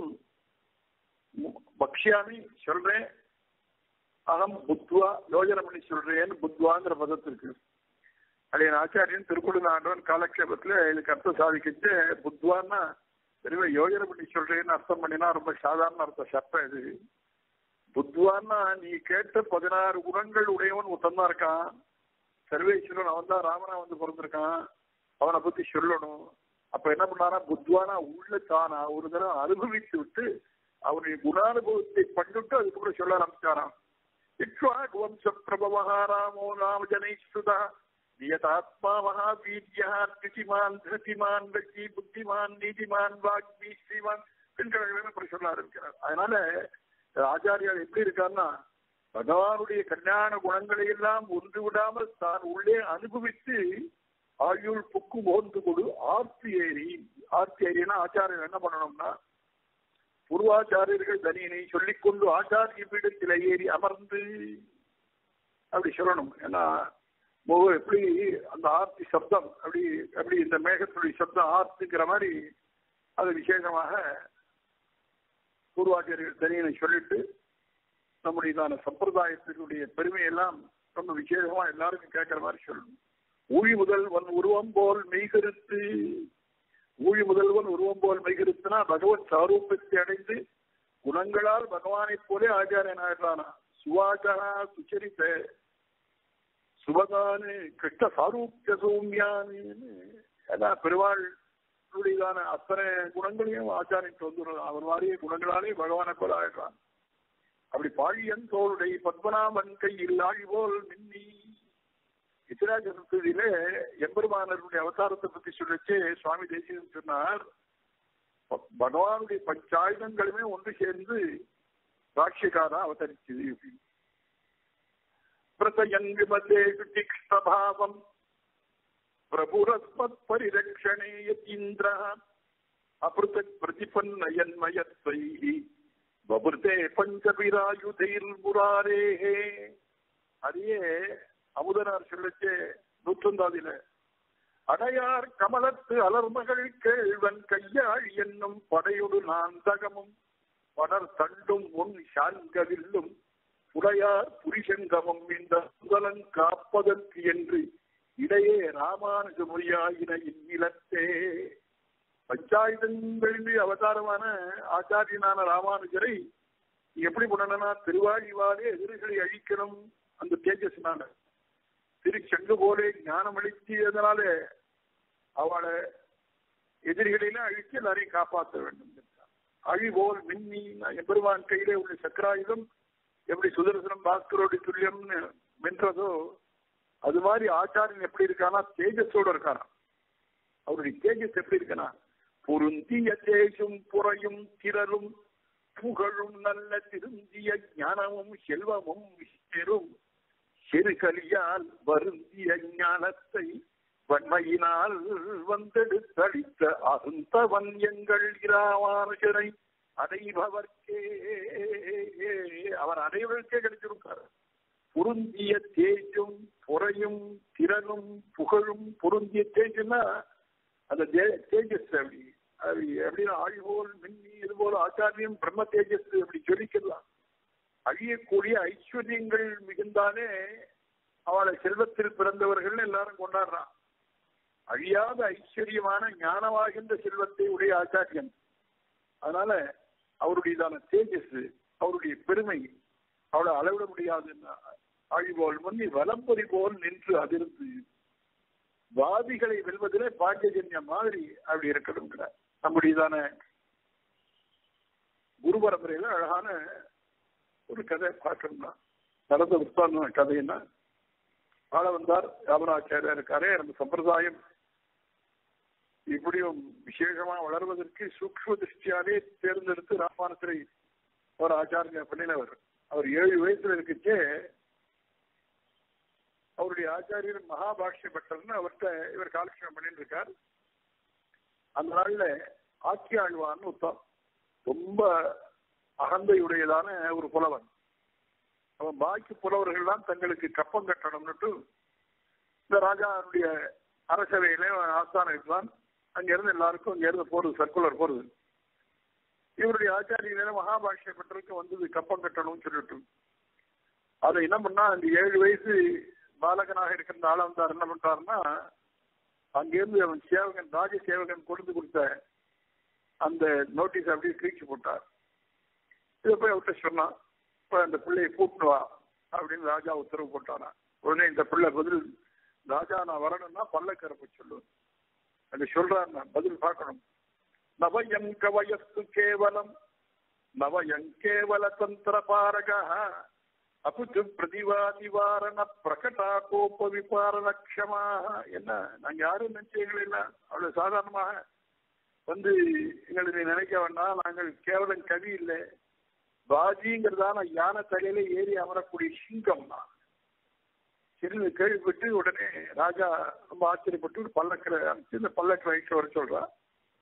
பக்ஷியாமி சொல்றேன் அகம் புத்வா யோஜனை பண்ணி சொல்றேன்னு புத்வாங்கிற பதத்திற்கு அது என் ஆச்சாரியன் திருக்குடு ஆண்டவன் காலக்ஷேபத்துல இதுக்கு அர்த்தம் சாதிக்கிட்டு புத்வான்னா தெரியல யோஜனை பண்ணி சொல்றேன்னு அர்த்தம் பண்ணினா ரொம்ப சாதாரண அர்த்தம் சட்டம் இது புத்வான்னா நீ கேட்ட பதினாறு குணங்கள் உடையவன் ஒருத்தன் இருக்கான் சர்வேஸ்வரன் அவன் தான் ராமனா வந்து பிறந்திருக்கான் அவனை பத்தி சொல்லணும் அப்ப என்ன பண்ணாரா புத்வானா உள்ள தானா ஒரு தடவை அனுபவித்து விட்டு அவருடைய குணானுபவத்தை பண்ணிட்டு அதுக்கப்புறம் சொல்ல ஆரம்பிச்சாராம் இக்ஷ்வாக் வம்ச பிரபவஹாராமோ நாம ஜனைஸ்ருதா நியதாத்மா மகாவீரியா திதிமான் திருதிமான் வெற்றி புத்திமான் நீதிமான் வாக்மி ஸ்ரீமான் பெண்கள் அப்புறம் சொல்ல ஆரம்பிக்கிறார் அதனால ஆச்சாரியார் எப்படி இருக்காருன்னா பகவானுடைய கல்யாண குணங்களை எல்லாம் ஒன்று விடாமல் தான் உள்ளே அனுபவித்து ஆயுள் புக்கு போந்து கொடு ஆர்த்தி ஏறி ஆர்த்தி ஏரினா ஆச்சாரியர் என்ன பண்ணணும்னா பூர்வாச்சாரியர்கள் தனியனை சொல்லிக்கொண்டு ஆச்சாரிய பீடத்தில் ஏறி அமர்ந்து அப்படி சொல்லணும் ஏன்னா முக எப்படி அந்த ஆர்த்தி சப்தம் அப்படி அப்படி இந்த மேகத்துடைய சப்தம் ஆர்த்துங்கிற மாதிரி அது விசேஷமாக பூர்வாச்சாரியர்கள் தனியனை சொல்லிட்டு நம்முடையதான சம்பிரதாயத்தினுடைய பெருமையெல்லாம் ரொம்ப விசேஷமா எல்லாருக்கும் கேட்கிற மாதிரி சொல்லணும் ஊழி முதல்வன் உருவம் போல் மெய்கருத்து ஊழி முதல்வன் உருவம் போல் மெய்கருத்துனா பகவத் சாரூபத்தை அடைந்து குணங்களால் பகவானைப் போலே ஆச்சாரியன் ஆயிடுறானா சுவாச்சனா சுச்சரித்த சுபகானு கிருஷ்ண சாரூப்பிய சௌமியானு அதான் பெருவாளுடையதான அத்தனை குணங்களையும் ஆச்சாரிட்டு வந்துடுறான் அவர் மாதிரியே குணங்களாலே பகவானை போல ஆயிடுறான் அப்படி பாழியன் தோளுடைய பத்மநாபன் கையில் ஆழி போல் மின்னி இத்திராஜ சப்தியில எம்பெருமானருடைய அவதாரத்தை பத்தி சொல்லிச்சு சுவாமி தேசிகன் சொன்னார் பகவானுடைய பஞ்சாயுதங்களுமே ஒன்று சேர்ந்து ராட்சியக்காரா அவதரிச்சது பிரதயன் விமலேஷு தீக்ஷ்ணபாவம் பிரபுரஸ்மத் பரிரக்ஷணே யதீந்திர அபிருதக் பிரதிபன்னயன்மயத்வைஹி வபுர்தே பஞ்சபிராயுதைர் முராரேஹே அதையே அமுதனார் சொல்லச்சே நூற்றந்தாதில அடையார் கமலத்து அலர்மகள் கேழ்வன் கையாள் என்னும் படையொடு நாந்தகமும் படர் தண்டும் உன் சாங்கவில்லும் புடையார் புரிசங்கமும் இந்த முதலன் காப்பதற்கு என்று இடையே ராமானுஜ மொழியாயின இந்நிலத்தே பஞ்சாயுதங்களில் அவதாரமான ஆச்சாரியனான ராமானுஜரை எப்படி பண்ணணும்னா திருவாழிவாலே எதிரிகளை அழிக்கணும் அந்த தேஜஸ்னால திருச்செங்கு போலே ஞானம் அளித்ததனால அவளை எதிரிகளில அழித்து எல்லாரையும் காப்பாற்ற வேண்டும் அழிவோல் மின்னி எம்பெருமான் கையிலே உள்ள சக்கராயுதம் எப்படி சுதர்சனம் பாஸ்கரோட துல்லியம்னு வென்றதோ அது மாதிரி ஆச்சாரியன் எப்படி இருக்கானா தேஜஸோட இருக்கானா அவருடைய தேஜஸ் எப்படி இருக்கனா பொருந்திய தேஜும் புறையும் திரளும் புகழும் நல்ல திருந்திய ஞானமும் செல்வமும் பெரும் சிறுகலியால் வருந்திய ஞானத்தை வன்மையினால் வந்தெடுத்தளித்த அருந்தவன் எங்கள் இராமானுஜரை அடைபவர்க்கே அவர் அடைவதற்கே கிடைச்சிருக்கார் பொருந்திய தேஜும் புறையும் திறனும் புகழும் பொருந்திய தேஜுன்னா அந்த தேஜஸ் அப்படி அது எப்படின்னா ஆழிபோல் மின்னி இது போல ஆச்சாரியம் பிரம்ம தேஜஸ் அப்படி சொல்லிக்கலாம் அழியக்கூடிய ஐஸ்வர்யங்கள் மிகுந்தாலே அவளை செல்வத்தில் பிறந்தவர்கள் எல்லாரும் கொண்டாடுறான் அழியாத ஐஸ்வர்யமான ஞானமாகின்ற செல்வத்தை உடைய ஆச்சாரியன் அதனால அவருடையதான தேஜஸ் அவருடைய பெருமை அவளை அளவிட முடியாது ஆழிபோல் முன்னி வலம்பொறி போல் நின்று அதிர்ந்து வாதிகளை வெல்வதிலே பாண்டியஜன்யம் மாதிரி அப்படி இருக்கணுங்கிற நம்முடையதான குரு பரம்பரையில அழகான ஒரு கதை பார்க்கணும்னா நடந்த விற்பான கதைன்னா ஆள வந்தார் ராமராச்சாரியா இருக்காரே நம்ம சம்பிரதாயம் இப்படியும் விசேஷமா வளர்வதற்கு சூக்ம திருஷ்டியாலே தேர்ந்தெடுத்து ராமானுசரை ஒரு ஆச்சாரிய பண்ணினவர் அவர் ஏழு வயசுல இருக்கச்சே அவருடைய ஆச்சாரியர் மகாபாஷ்ய பட்டர்னு அவர்கிட்ட இவர் காலக்ஷேபம் பண்ணிட்டு இருக்கார் அந்த நாள்ல ஆட்சியாழ்வான்னு ஒருத்தம் ரொம்ப அகந்தையுடையதான ஒரு புலவன் அவன் பாக்கி புலவர்கள்லாம் தங்களுக்கு கப்பம் கட்டணும்னுட்டு இந்த ராஜாவுடைய அரசவையில ஆஸ்தானம் இருக்கலாம் அங்க இருந்து எல்லாருக்கும் அங்க இருந்து போறது சர்க்குலர் போறது இவருடைய ஆச்சாரியில மகாபாஷ்ய பட்டருக்கு வந்தது கப்பம் கட்டணும்னு சொல்லிட்டு அதை என்ன பண்ணா அந்த ஏழு வயசு பாலகனாக இருக்கிற ஆளா வந்தார் என்ன பண்றாருன்னா அங்கிருந்து அவன் சேவகன் ராஜ சேவகன் கொடுத்து கொடுத்த அந்த நோட்டீஸ் அப்படியே கிழிச்சு போட்டார் இதை போய் அவர்கிட்ட சொன்னான் இப்ப அந்த பிள்ளையை கூப்பிட்டு வா அப்படின்னு ராஜா உத்தரவு போட்டானா உடனே இந்த பிள்ளை பதில் ராஜா நான் வரணும்னா பல்லக்கரப்ப சொல்லு அது சொல்றாரு நான் பதில் பார்க்கணும் நவயம் கவயஸ்து கேவலம் நவயம் கேவல தந்திர பாரகா அபுத்து பிரதிவாதிவாரண பிரகடா கோப்ப விபாரண க்ஷமாக என்ன நாங்க யாரும் நிச்சயங்கள் இல்லை அவ்வளவு சாதாரணமாக வந்து எங்களுக்கு நினைக்க வேண்டாம் நாங்கள் கேவலம் கவி இல்லை பாஜிங்கிறதான யானை தலையில ஏறி அமரக்கூடிய சிங்கம் தான் சிறிது கேள்விப்பட்டு உடனே ராஜா ரொம்ப ஆச்சரியப்பட்டு ஒரு பல்லக்கில் அனுப்பிச்சு இந்த பல்லக்கு வயிற்று வர சொல்றா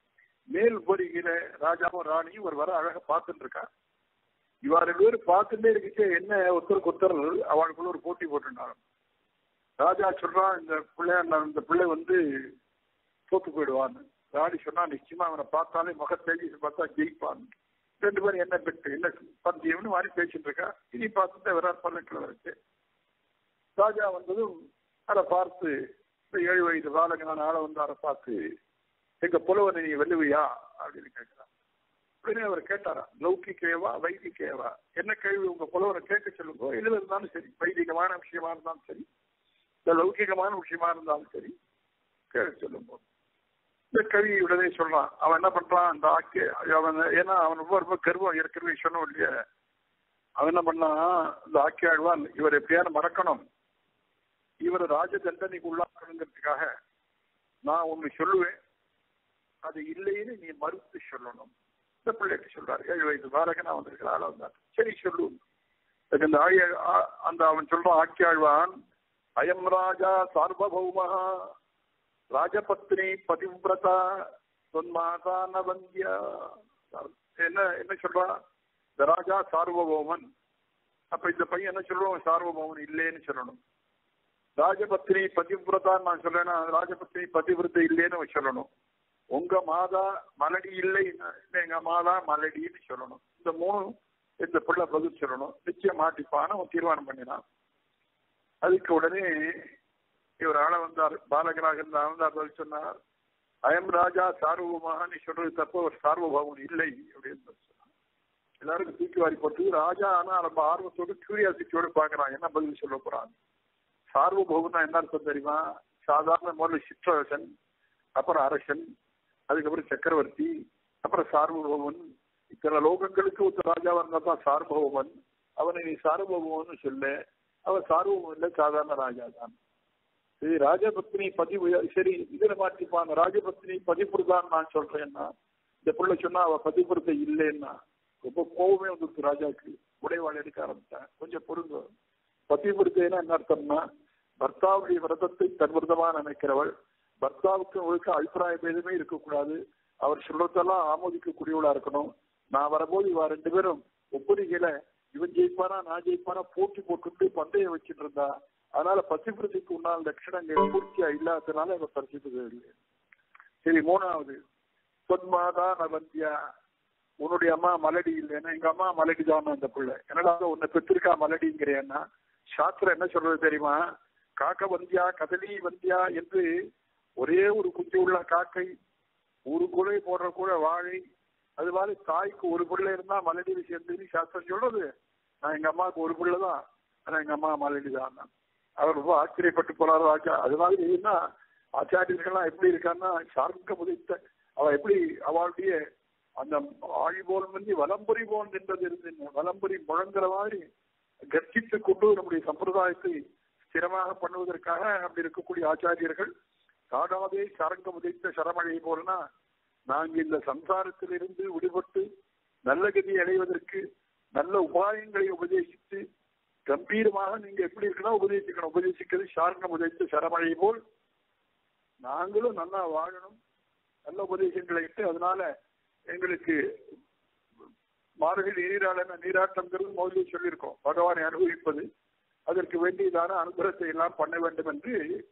மேல் பொறிகிற ராஜாவும் ராணியும் ஒரு வர அழகா பார்த்துட்டு இருக்கா இவா ரெண்டு பேரும் பார்த்துட்டே இருக்குச்சே என்ன ஒருத்தருக்கு ஒருத்தர் அவளுக்குள்ள ஒரு போட்டி போட்டுட்டாங்க ராஜா சொல்றான் இந்த பிள்ளை இந்த பிள்ளை வந்து தோத்து போயிடுவான்னு ராணி சொன்னா நிச்சயமா அவனை பார்த்தாலே முக தேஜி பார்த்தா ஜெயிப்பான் ரெண்டு பேரும் என்ன பெட்டு என்ன பந்தயம்னு மாதிரி பேசிட்டு இருக்கா இனி பார்த்துட்டு விராட் பல்லக்கில் வச்சு ராஜா வந்ததும் அதை பார்த்து இந்த ஏழு வயது பாலகனான ஆளை வந்து அதை பார்த்து எங்க புலவனை நீ வெல்லுவியா அப்படின்னு கேட்கிறான் உடனே அவர் கேட்டாரா லௌகிக்கேவா வைதிகேவா என்ன கேள்வி உங்க புலவரை கேட்க சொல்லுங்க எதுல இருந்தாலும் சரி வைதிகமான விஷயமா இருந்தாலும் சரி இந்த லௌகிகமான விஷயமா இருந்தாலும் சரி கேட்க சொல்லுங்க இந்த கவி உடனே சொல்றான் அவன் என்ன பண்றான் அந்த ஆக்கி அவன் ஏன்னா அவன் ரொம்ப ரொம்ப கர்வம் ஏற்கனவே சொன்னோம் இல்லையா அவன் என்ன பண்ணான் இந்த ஆக்கி ஆழ்வான் இவர் எப்படியாவது மறக்கணும் இவர் ராஜ தண்டனைக்கு உள்ளாக்கணுங்கிறதுக்காக நான் ஒண்ணு சொல்லுவேன் அது இல்லைன்னு நீ மறுத்து சொல்லணும் இந்த பிள்ளைக்கு சொல்றாரு ஏழு வயசு பாலகனா வந்திருக்கிற ஆள வந்தார் சரி சொல்லு அதுக்கு அந்த ஆய ஆ- அந்த அவன் சொல்றான் ஆக்கியாழ்வான் அயம் ராஜா சார்வபௌமா ராஜபத்னி பதிவிரதா தொன்மாதா நவந்தியா என்ன என்ன சொல்றான் இந்த ராஜா சார்வபௌமன் அப்ப இந்த பையன் என்ன சொல்லுவான் சார்வபௌமன் இல்லைன்னு சொல்லணும் ராஜபத்னி பதிவிரதான் நான் சொல்றேன்னா ராஜபத்னி பதிவிரத்தை இல்லைன்னு அவன் சொல்லணும் உங்க மாதா மலடி இல்லை எங்க மாதா மலடின்னு சொல்லணும் இந்த மூணு இந்த பிள்ளை பதில் சொல்லணும் நிச்சயம் மாட்டிப்பான்னு அவன் தீர்மானம் பண்ணினான் அதுக்கு உடனே இவர் ஆள வந்தார் பாலகராக இருந்த ஆனந்தார் பதில் சொன்னார் அயம் ராஜா சார்வபமாக நீ சொல்றது தப்பு ஒரு சார்வபவன் இல்லை அப்படின்னு சொன்னார் எல்லாருக்கும் தூக்கி வாரி போட்டு ராஜா ஆனா ரொம்ப ஆர்வத்தோடு கியூரியாசிட்டியோடு பாக்குறான் என்ன பதில் சொல்ல போறான் சார்வபௌமனா என்ன அர்த்தம் தெரியுமா சாதாரண முதல்ல சிற்றரசன் அப்புறம் அரசன் அதுக்கப்புறம் சக்கரவர்த்தி அப்புறம் சார்வபௌமன் இத்தனை லோகங்களுக்கு ஒருத்தர் ராஜாவா இருந்தா தான் சார்வபௌமன் அவனை நீ சார்வபௌமன் சொல்ல அவன் சார்வபௌமன் இல்ல சாதாரண ராஜா தான் சரி ராஜபத்னி பதிவு சரி இதுல மாற்றிப்பான் ராஜபத்னி பதிப்புறுதான் நான் சொல்றேன்னா இந்த பிள்ளை சொன்னா அவ பதிப்புறுத்த இல்லைன்னா ரொம்ப கோவமே வந்துருக்கு ராஜாக்கு உடைவாள் எடுக்க ஆரம்பிட்டான் கொஞ்சம் பொருங்க பதிவிருத்தேன்னா என்ன அர்த்தம்னா பர்த்தாவுடைய விரதத்தை தன் விரதமா நினைக்கிறவள் பர்த்தாவுக்கு ஒழுக்க அபிப்பிராய பேதமே இருக்கக்கூடாது அவர் சொல்றதெல்லாம் ஆமோதிக்கக்கூடியவளா இருக்கணும் நான் வரும்போது இவ ரெண்டு பேரும் ஒப்புரிகளை இவன் ஜெயிப்பானா நான் ஜெயிப்பானா போட்டி போட்டுட்டு பந்தயம் வச்சுட்டு இருந்தா அதனால பசிபிரதிக்கு உண்டான லட்சணங்கள் பூர்த்தியா இல்லாததுனால இவ பரிசுத்தது இல்லை சரி மூணாவது சொன்மாதா நவந்தியா உன்னுடைய அம்மா மலடி இல்லைன்னா எங்க அம்மா மலடி தான் அந்த பிள்ளை என்னடா உன்னை பெற்றிருக்கா மலடிங்கிறேன்னா சாஸ்திரம் என்ன சொல்றது தெரியுமா காக்க வந்தியா கதலி வந்தியா என்று ஒரே ஒரு குஞ்சு உள்ள காக்கை ஒரு குலை போடுற கூட வாழை அது மாதிரி தாய்க்கு ஒரு பிள்ளை இருந்தா மலடி விஷயத்துக்கு சாஸ்திரம் சொல்றது நான் எங்க அம்மாவுக்கு ஒரு பிள்ளை தான் ஆனா எங்க அம்மா மலடி தான் அவர் ரொம்ப ஆச்சரியப்பட்டு போறாரு ராஜா அது மாதிரி என்ன ஆச்சாரியர்கள்லாம் எப்படி இருக்கான்னா சார்க்க முதித்த அவ எப்படி அவளுடைய அந்த ஆழி போல் வந்து வலம்புரி போல் நின்றது இருந்து வலம்புரி முழங்குற மாதிரி கர்ஜித்து கொண்டு நம்முடைய சம்பிரதாயத்தை ஸ்திரமாக பண்ணுவதற்காக அப்படி இருக்கக்கூடிய ஆச்சாரியர்கள் காடாதே சரங்க உதைத்த சரமழை போலனா நாங்க இந்த சம்சாரத்திலிருந்து விடுபட்டு நல்ல கதியை அடைவதற்கு நல்ல உபாயங்களை உபதேசித்து கம்பீரமாக நீங்க எப்படி இருக்கணும் உபதேசிக்கணும் உபதேசிக்கிறது சாரணம் உதைத்த சரமழை போல் நாங்களும் நல்லா வாழணும் நல்ல உபதேசங்களை இட்டு அதனால எங்களுக்கு மார்கழி நீராளன நீராட்டம்ங்கிறது முதலில் சொல்லியிருக்கோம் பகவானை அனுபவிப்பது அதற்கு வேண்டியதான அனுகிரகத்தை எல்லாம் பண்ண வேண்டும் என்று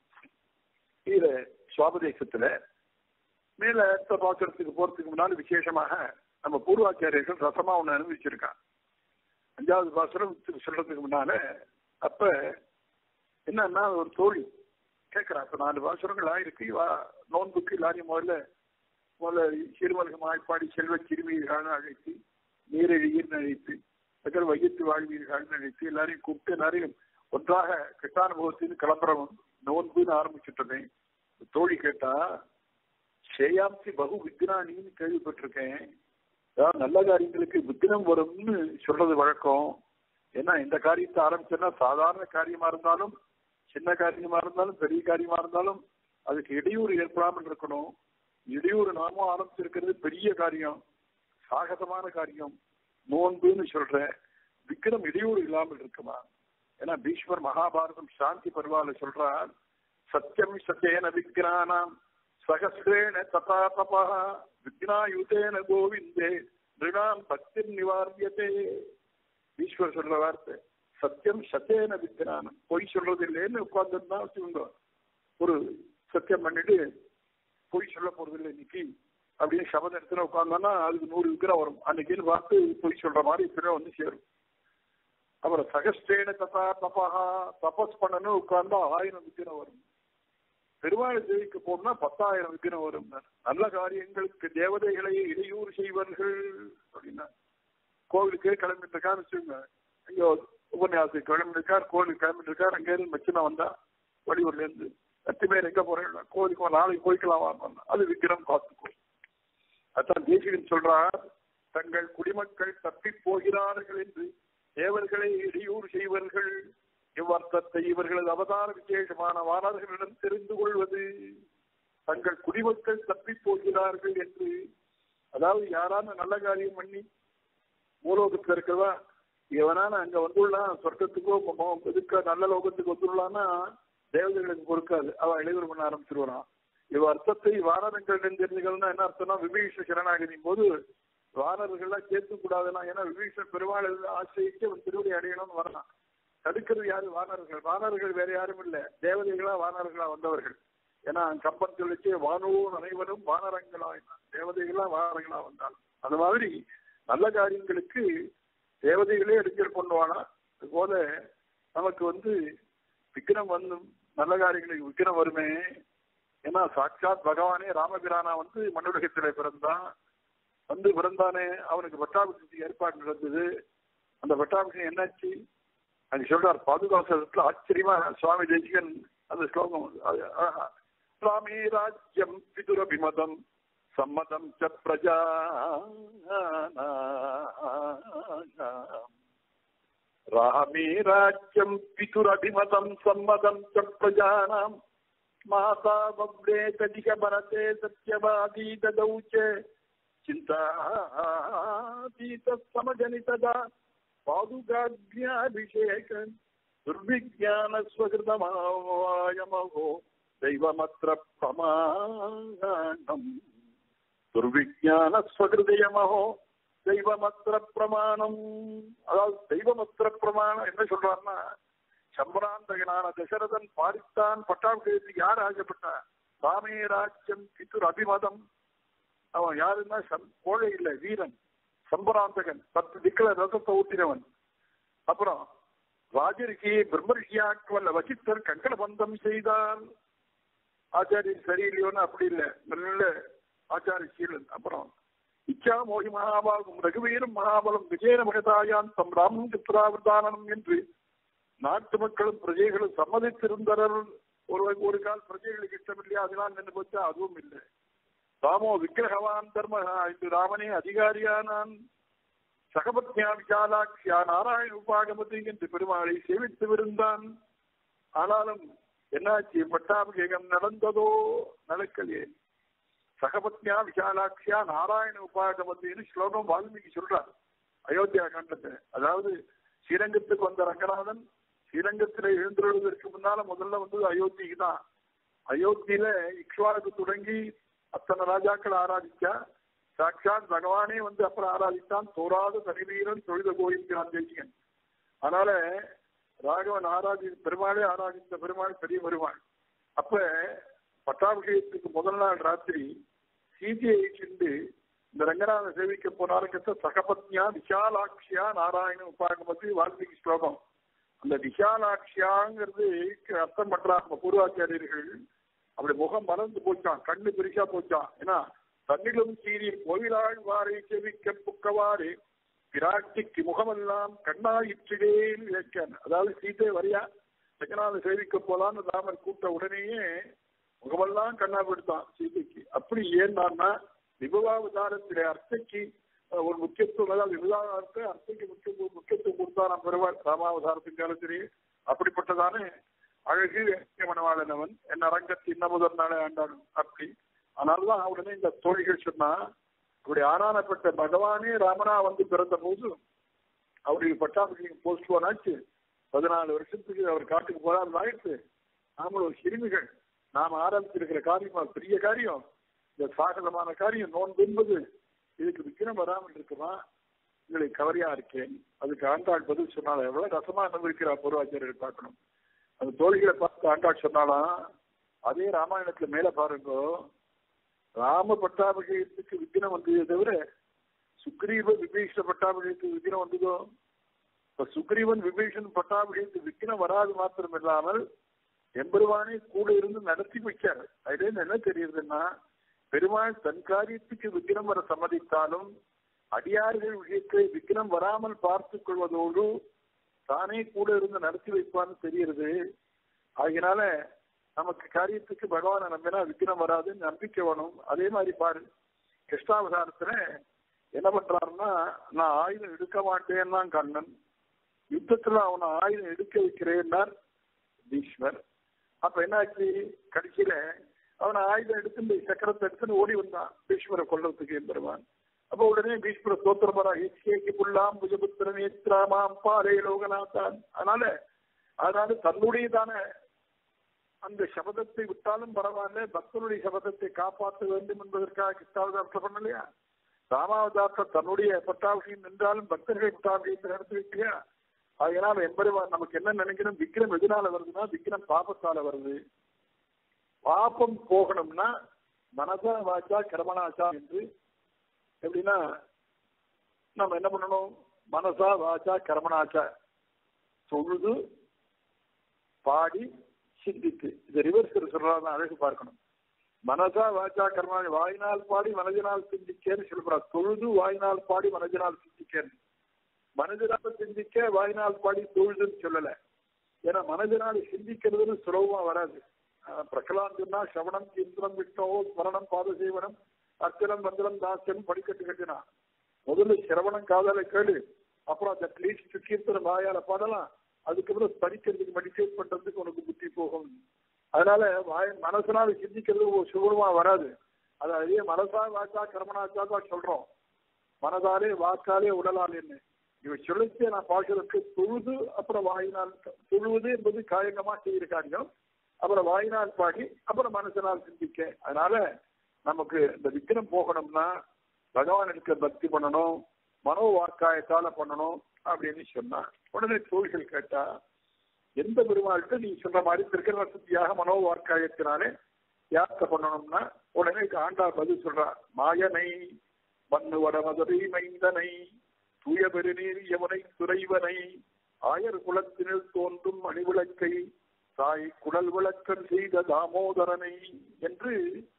இத சுவாபதேசத்துல மேல அடுத்த பாத்திரத்துக்கு போறதுக்கு முன்னால் விசேஷமாக நம்ம பூர்வாச்சாரியர்கள் ரசமா ஒண்ணு அனுபவிச்சிருக்கான் அஞ்சாவது பாசுரம் சொல்றதுக்கு முன்னால அப்ப என்னன்னா ஒரு தோழி கேட்கிறா இப்ப நாலு பாசுரங்கள் ஆயிருக்கு வா நோன்புக்கு எல்லாரையும் முதல்ல முதல்ல சிறுமலக மாய்ப்பாடி செல்வ சிறுமியர்கள் அழைத்து நீரெழியர்னு அழைத்து அதற்கு வையத்து வாழ்வீர்கள் அழைத்து எல்லாரையும் கூப்பிட்டு எல்லாரையும் ஒன்றாக கிருஷ்ணானுபவத்தின்னு கிளம்புறவன் நோன்புன்னு ஆரம்பிச்சுட்டோமே தோழி கேட்டா ஸ்ரேயாம்சி பகு விக்னானின்னு கேள்விப்பட்டிருக்கேன் அதாவது நல்ல காரியங்களுக்கு விக்னம் வரும்னு சொல்றது வழக்கம் ஏன்னா இந்த காரியத்தை ஆரம்பிச்சோன்னா சாதாரண காரியமா இருந்தாலும் சின்ன காரியமா இருந்தாலும் பெரிய காரியமா இருந்தாலும் அதுக்கு இடையூறு ஏற்படாமல் இருக்கணும் இடையூறு நாமும் ஆரம்பிச்சிருக்கிறது பெரிய காரியம் சாகசமான காரியம் நோன்புன்னு சொல்றேன் விக்ரம் இடையூறு இல்லாமல் இருக்குமா ஏன்னா பீஷ்மர் மகாபாரதம் சாந்தி பருவால சொல்றார் சத்தியம் சத்தியன விக்ரானாம் சகசிரேன ததா தபா விக்னாயுதேன கோவிந்தே நிருணாம் பக்தி நிவாரியதே ஈஸ்வர் சொல்ற வார்த்தை சத்தியம் சத்தேன விக்னானம் பொய் சொல்றது இல்லைன்னு உட்கார்ந்துருந்தா வச்சுக்கோங்க ஒரு சத்தியம் பண்ணிட்டு பொய் சொல்ல போறது இல்லை இன்னைக்கு அப்படின்னு சபத இடத்துல உட்கார்ந்தோன்னா அதுக்கு நூறு விக்கிரம் வரும் அன்னைக்குன்னு பார்த்து பொய் சொல்ற மாதிரி இப்படிதான் வந்து சேரும் அப்புறம் சகஸ்டேன தபா தபா தபஸ் பண்ணணும் உட்கார்ந்தா ஆயிரம் விக்கிரம் வரும் பெருமாள் சேவைக்கு போனா பத்தாயிரம் விக்கிரம் வரும் நல்ல காரியங்களுக்கு தேவதைகளை இடையூறு செய்வார்கள் அப்படின்னா கோவிலுக்கே கிளம்பிட்டு இருக்கான்னு வச்சுக்கோங்க ஐயோ உபன்யாசி கிளம்பிட்டு இருக்கார் கோவிலுக்கு கிளம்பிட்டு இருக்கார் அங்கே இருந்து மச்சினா வந்தா வடிவூர்ல இருந்து பத்து பேர் எங்க போறேன் கோவிலுக்கு நாளைக்கு போய்க்கலாம் அது விக்கிரம் காத்துக்கோ அதான் தேசிகன் சொல்றார் தங்கள் குடிமக்கள் தப்பி போகிறார்கள் என்று தேவர்களை இடையூறு செய்வர்கள் இவ்வர்த்தத்தை இவர்களது அவதார விசேஷமான வானர்களிடம் தெரிந்து கொள்வது தங்கள் குடிமக்கள் தப்பி போகிறார்கள் என்று அதாவது யாரான நல்ல காரியம் பண்ணி பூலோகத்துல இருக்கிறதா எவனான அங்க வந்துள்ளான் சொர்க்கத்துக்கோ இதுக்கு நல்ல லோகத்துக்கு வந்துள்ளான்னா தேவதைகளுக்கு பொறுக்காது அவன் இளைவர் பண்ண ஆரம்பிச்சிருவான் இவ அர்த்தத்தை வானரங்களிடம் தெரிஞ்சுக்கணும்னா என்ன அர்த்தம்னா விபீஷ சரணாகதியும் போது வானர்கள்லாம் சேர்த்து கூடாதுன்னா ஏன்னா விபீஷ பெருமாள் ஆசிரியிட்டு அவன் திருவடி அடையணும்னு வரலாம் தடுக்கிறது யாரு வானர்கள் வானர்கள் வேற யாரும் இல்ல தேவதைகளா வானர்களா வந்தவர்கள் ஏன்னா கம்பன் சொல்லிச்சு வானூர் அனைவரும் வானரங்களா தேவதைகளா வானரங்களா வந்தால் அது மாதிரி நல்ல காரியங்களுக்கு தேவதைகளே எடுக்கல் பண்ணுவானா அது போல நமக்கு வந்து விக்ரம் வந்து நல்ல காரியங்களுக்கு விக்ரம் வருமே ஏன்னா சாட்சாத் பகவானே ராமபிரானா வந்து மண்ணுலகத்திலே பிறந்தான் வந்து பிறந்தானே அவனுக்கு பட்டாபிஷேகத்துக்கு ஏற்பாடு நடந்தது அந்த பட்டாபிஷேகம் என்னாச்சு அது சொல்றார் பாதுகாசத்துல ஆச்சரியமா சுவாமி தேசிகன் அந்த ஸ்லோகம் சுவாமி ராஜ்யம் பிதுரபிமதம் சம்மதம் ச பிரஜா ராமே ராஜ்யம் பிதுரபிமதம் சம்மதம் ச பிரஜானாம் மாதா பப்ரே கதிக பரதே சத்யவாதி ததௌ ச चिन्तातीत समजनितदा पादुकाग्न्याभिषेक दुर्विज्ञानस्वकृतमायमहो दैवमत्र प्रमाणम् துர்விஜானஸ்வகிருதயமோ தெய்வமத்திர பிரமாணம் அதாவது தெய்வமத்திர பிரமாணம் என்ன சொல்றாருன்னா சம்பராந்தகனான தசரதன் பாரித்தான் பட்டாபிஷேகத்துக்கு யார் ஆசைப்பட்டா சாமே ராஜ்யம் பித்துர் அபிமதம் அவன் யாருன்னா கோழை இல்ல வீரன் சம்பராந்தகன் பத்து திக்கல ரசத்தை ஊட்டினவன் அப்புறம் ராஜரிஷி பிரம்மரிஷியாக்குவல்ல வசித்தர் கங்கண பந்தம் செய்தால் ஆச்சாரியன் சரியில்லையோன்னு அப்படி இல்லை நல்ல ஆச்சாரிய சீலன் அப்புறம் இச்சா மோகி மகாபாகும் ரகுவீரம் மகாபலம் விஜயன மகதாயான் தம் ராமன் சித்ராவதானம் என்று நாட்டு மக்களும் பிரஜைகளும் சம்மதித்திருந்தனர் ஒரு ஒரு கால் பிரஜைகளுக்கு இஷ்டமில்லையா அதனால் நின்று போச்சா அதுவும் இல்லை ராமோ விக்கிரகவான் தர்ம இன்று ராமனே அதிகாரியானான் சகபத்யா விசாலாட்சியா நாராயண உபாகமதி என்று பெருமாளை சேவித்து விருந்தான் ஆனாலும் என்னாச்சு பட்டாபிஷேகம் நடந்ததோ நடக்கலையே சகபத்யா விசாலாட்சியா நாராயண உபாகமத்தின்னு ஸ்லோகம் வால்மீகி சொல்றார் அயோத்தியா காண்டத்தை அதாவது ஸ்ரீரங்கத்துக்கு வந்த ரங்கநாதன் ஸ்ரீரங்கத்துல எழுந்துள்ளதற்கு முன்னால முதல்ல வந்தது அயோத்திக்கு தான் அயோத்தியில இக்ஷ்வாருக்கு தொடங்கி அத்தனை ராஜாக்கள் ஆராதிச்சா சாட்சாத் பகவானே வந்து அப்புறம் ஆராதித்தான் தோறாத தனிவீரன் தொழுத கோயில்கிறான் தேசிகன் அதனால ராகவன் ஆராதி பெருமாளே ஆராதித்த பெருமாள் பெரிய பெருமாள் அப்ப பட்டாபிஷேகத்துக்கு முதல் நாள் ராத்திரி சீதையை சென்று இந்த ரங்கநாத சேவிக்க போனாருங்கிறத சகபத்யா விஷாலாட்சியா நாராயண உபாகமத்து வால்மீகி ஸ்லோகம் அந்த விஷாலாட்சியாங்கிறது அர்த்தம் பண்றாங்க பூர்வாச்சாரியர்கள் அப்படி முகம் மறந்து போச்சான் கண்ணு பெருசா போச்சான் ஏன்னா தன்னிலும் சீரி கோவிலாள் வாரை செவிக்க புக்கவாறு பிராட்டிக்கு முகமெல்லாம் கண்ணாயிற்றிடேன்னு விளக்கான் அதாவது சீதை வரியா ஜெகநாத சேவிக்க போலான்னு ராமர் கூட்ட உடனேயே முகமெல்லாம் கண்ணா போடுத்தான் சீதைக்கு அப்படி ஏன்னான்னா விபவாவதாரத்திலே அர்த்தைக்கு ஒரு முக்கியத்துவம் அதாவது விபவாவதாரத்தை அர்த்தைக்கு முக்கிய முக்கியத்துவம் கொடுத்தாராம் பெருமாள் ராமாவதாரத்தின் காலத்திலே அப்படிப்பட்டதான அழகு மணவாளனவன் என் அரங்கத்து இன்ன முதல் நாளே ஆண்டான் அப்படி அதனாலதான் உடனே இந்த தோழிகள் சொன்னா அப்படி ஆனானப்பட்ட பகவானே ராமனா வந்து பிறந்த போது அவருக்கு பட்டாபிஷேகம் போஸ்ட் போனாச்சு பதினாலு வருஷத்துக்கு அவர் காட்டுக்கு போறாரு ஆயிடுச்சு நாமளும் ஒரு சிறுமிகள் நாம் ஆரம்பிச்சிருக்கிற காரியம் பெரிய காரியம் இந்த சாகசமான காரியம் நோன்பு என்பது இதுக்கு விக்கிரம் வராமல் இருக்குமா உங்களை கவரியா இருக்கேன் அதுக்கு ஆண்டாள் பதில் சொன்னாலும் எவ்வளவு ரசமா அனுபவிக்கிறா பூர்வாச்சாரியர் பார்க்கணும் அந்த தோழிகளை பார்த்து ஆண்டாள் சொன்னாலாம் அதே ராமாயணத்துல மேல பாருங்க ராம பட்டாபிஷேகத்துக்கு விக்னம் வந்ததே தவிர சுக்ரீவ விபீஷண பட்டாபிஷேகத்துக்கு விக்னம் வந்ததோ இப்ப சுக்ரீவன் விபீஷன் பட்டாபிஷேகத்துக்கு விக்னம் வராது மாத்திரம் இல்லாமல் எம்பெருமானே கூட இருந்து நடத்தி வைக்கார் அதுல இருந்து என்ன தெரியுதுன்னா பெருமாள் தன் காரியத்துக்கு விக்னம் வர சம்மதித்தாலும் அடியார்கள் விஷயத்தை விக்னம் வராமல் பார்த்துக் கொள்வதோடு தானே கூட இருந்து நடத்தி வைப்பான்னு தெரியுது அதனால நமக்கு காரியத்துக்கு பகவானை நம்பினா விக்னம் வராதுன்னு நம்பிக்கை வேணும் அதே மாதிரி பாரு கிருஷ்ணாவதாரத்துல என்ன பண்றாருன்னா நான் ஆயுதம் எடுக்க மாட்டேன்னா கண்ணன் யுத்தத்துல அவனை ஆயுதம் எடுக்க வைக்கிறேன்னார் பீஷ்மர் அப்ப என்னாச்சு கடைசியில அவனை ஆயுதம் எடுத்து சக்கரத்தை எடுத்துன்னு ஓடி வந்தான் பீஷ்மரை கொல்றதுக்கு பெருமான் அப்ப உடனே பீஷ்மர ஸ்தோத்திரமரா ஈஸ்கேக்கு புல்லாம் புஜபுத்திர நேத்ராமாம் பாலே லோகநாதான் அதனால அதனால தன்னுடையதான அந்த சபதத்தை விட்டாலும் பரவாயில்ல பக்தனுடைய சபதத்தை காப்பாற்ற வேண்டும் என்பதற்காக கிருஷ்ணாவதாரத்தில் பண்ணலையா ராமாவதாரத்தை தன்னுடைய பட்டாபிஷேகம் நின்றாலும் பக்தர்கள் பட்டாபிஷேகத்தை நடத்தி வைக்கலையா அதனால எம்பெருமான் நமக்கு என்ன நினைக்கணும் விக்ரம் எதனால வருதுன்னா விக்ரம் பாபத்தால வருது பாபம் போகணும்னா மனசா வாச்சா கர்மனாச்சா என்று எப்படின்னா நம்ம என்ன பண்ணணும் மனசா வாச்சா கர்மனாச்சா தொழுது பாடி சிந்தித்து இது ரிவர்ஸ் சொல்றாங்க அழகு பார்க்கணும் மனசா வாச்சா கர்மா வாயினால் பாடி மனதினால் சிந்திக்கேன்னு சொல்றா தொழுது வாயினால் பாடி மனதினால் சிந்திக்கேன்னு மனதினால் சிந்திக்க வாயினால் பாடி தொழுதுன்னு சொல்லல ஏன்னா மனதினால் சிந்திக்கிறதுன்னு சுலபமா வராது பிரகலாந்தன்னா சவணம் இந்திரம் விஷ்ணோ ஸ்மரணம் பாதசேவனம் அர்ச்சனம் மந்திரம் தாசியம் படிக்கட்டு கட்டினா முதல்ல சிரவணம் காதால கேளு அப்புறம் அந்த அட்லீஸ்ட் கீர்த்தனம் வாயால பாடலாம் அதுக்கப்புறம் படிக்கிறதுக்கு மெடிடேட் பண்றதுக்கு உனக்கு புத்தி போகும் அதனால வாய் மனசனால சிந்திக்கிறது ஒரு சுகமா வராது அது அதே மனசா வாச்சா கர்மனாச்சா தான் சொல்றோம் மனதாலே வாக்காலே உடலாலேன்னு இவ சொல்லிச்சு நான் பாக்குறதுக்கு தொழுது அப்புறம் வாயினால் தொழுவது என்பது காயங்கமா செய்கிற காரியம் அப்புறம் வாயினால் பாடி அப்புறம் மனசனால் சிந்திக்க அதனால நமக்கு இந்த விக்ரம் போகணும்னா பகவான் எடுக்க பக்தி பண்ணணும் மனோ வாக்காயத்தால பண்ணணும் அப்படின்னு சொன்னா உடனே தோழிகள் கேட்டா எந்த பெருமாள்கிட்ட நீ சொல்ற மாதிரி திருக்கரண சுத்தியாக மனோ வாக்காயத்தினாலே யாத்திரை பண்ணணும்னா உடனே ஆண்டா பதில் சொல்றா மாயனை மண்ணு வடமதுரை மைந்தனை தூய பெருநீர் யவனை துறைவனை ஆயர் குலத்தினில் தோன்றும் மணிவிளக்கை தாய் குடல் விளக்கம் செய்த தாமோதரனை என்று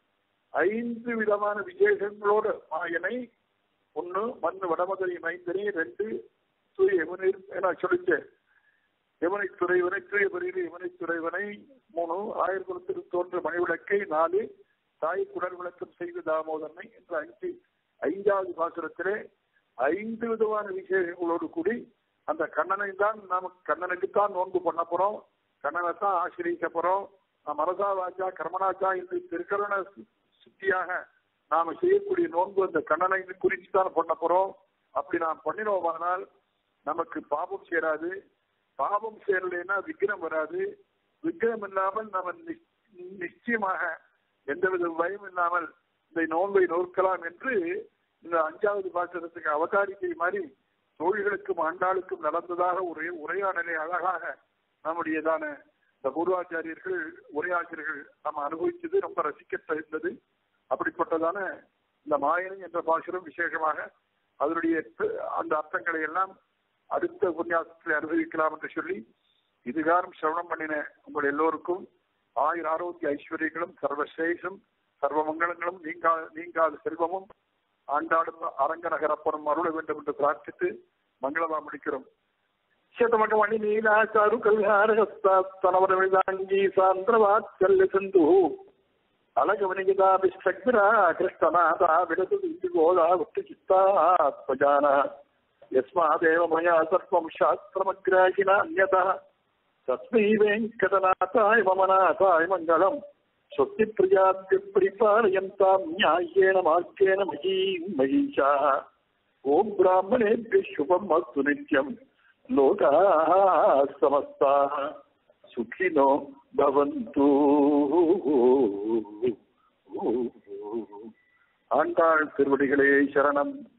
ஐந்து விதமான விசேஷங்களோட மாயனை ஒண்ணு மண்ணு வடமதுரை மைந்தனை ரெண்டு தூய யமுனீர் நான் சொல்லிச்சேன் யமுனை துறைவனை தூய பெரிய யமுனை துறைவனை மூணு ஆயிரம் குலத்திற்கு தோன்ற மணிவிளக்கை நாலு தாய் குடல் விளக்கம் செய்த தாமோதரனை என்ற அஞ்சு ஐந்தாவது பாசுரத்திலே ஐந்து விதமான விசேஷங்களோடு கூடி அந்த கண்ணனை தான் நமக்கு கண்ணனுக்குத்தான் நோன்பு பண்ண போறோம் கண்ணனை தான் ஆசிரியிக்க போறோம் மனசா வாச்சா கர்மனாச்சா என்று திருக்கரண சுத்தியாக நாம செய்யக்கூடிய நோன்பு அந்த கண்ணனை குறித்து தான் பண்ண போறோம் அப்படி நாம் பண்ணினோமானால் நமக்கு பாபம் சேராது பாபம் சேரலைன்னா விக்னம் வராது விக்னம் இல்லாமல் நம்ம நிச்சயமாக எந்தவித பயம் இல்லாமல் இந்த நோன்பை நோக்கலாம் என்று இந்த அஞ்சாவது பாசனத்துக்கு அவதாரிக்கை மாதிரி தோழிகளுக்கும் ஆண்டாளுக்கும் நடந்ததாக ஒரு உரையாடலை அழகாக நம்முடையதான இந்த பூர்வாச்சாரியர்கள் உரையாசிரியர்கள் நம்ம அனுபவிச்சது ரொம்ப ரசிக்க தகுந்தது அப்படிப்பட்டதான இந்த மாயனை என்ற பாசுரம் விசேஷமாக அதனுடைய அந்த அர்த்தங்களை எல்லாம் அடுத்த உபன்யாசத்தில் அனுபவிக்கலாம் என்று சொல்லி இதுகாரம் சிரவணம் பண்ணின உங்கள் எல்லோருக்கும் ஆயுர் ஆரோக்கிய ஐஸ்வர்யங்களும் சர்வசேஷம் சர்வ மங்களங்களும் நீங்கா நீங்காத செல்வமும் ஆண்டாடும் அரங்கநகரப்புறம் அருள வேண்டும் என்று பிரார்த்தித்து மங்களமா முடிக்கிறோம் శతమకమణి నీలాచారు కల్హారహస్తానవరమిదాంగీ సాంద్రవాత్సల్య సింధు అలగవనిగిదాభిష్టగ్రా కృష్ణనాథ విడతు గోదా వృత్తి చిత్తాత్మజాన యస్మాదేవ మయా సర్వం శాస్త్రమగ్రాహిన అన్యత తస్మై వెంకటనాథాయ మమనాథాయ మంగళం స్వస్తి ప్రజాభ్య పరిపాలయంతాం న్యాయేన మార్గేణ మహీం మహిషా ఓం బ్రాహ్మణేభ్య శుభం అస్తు నిత్యం లోకాः సమస్తాः సుఖినో భవంతు ஆண்டாள் திருவடிகளே சரணம்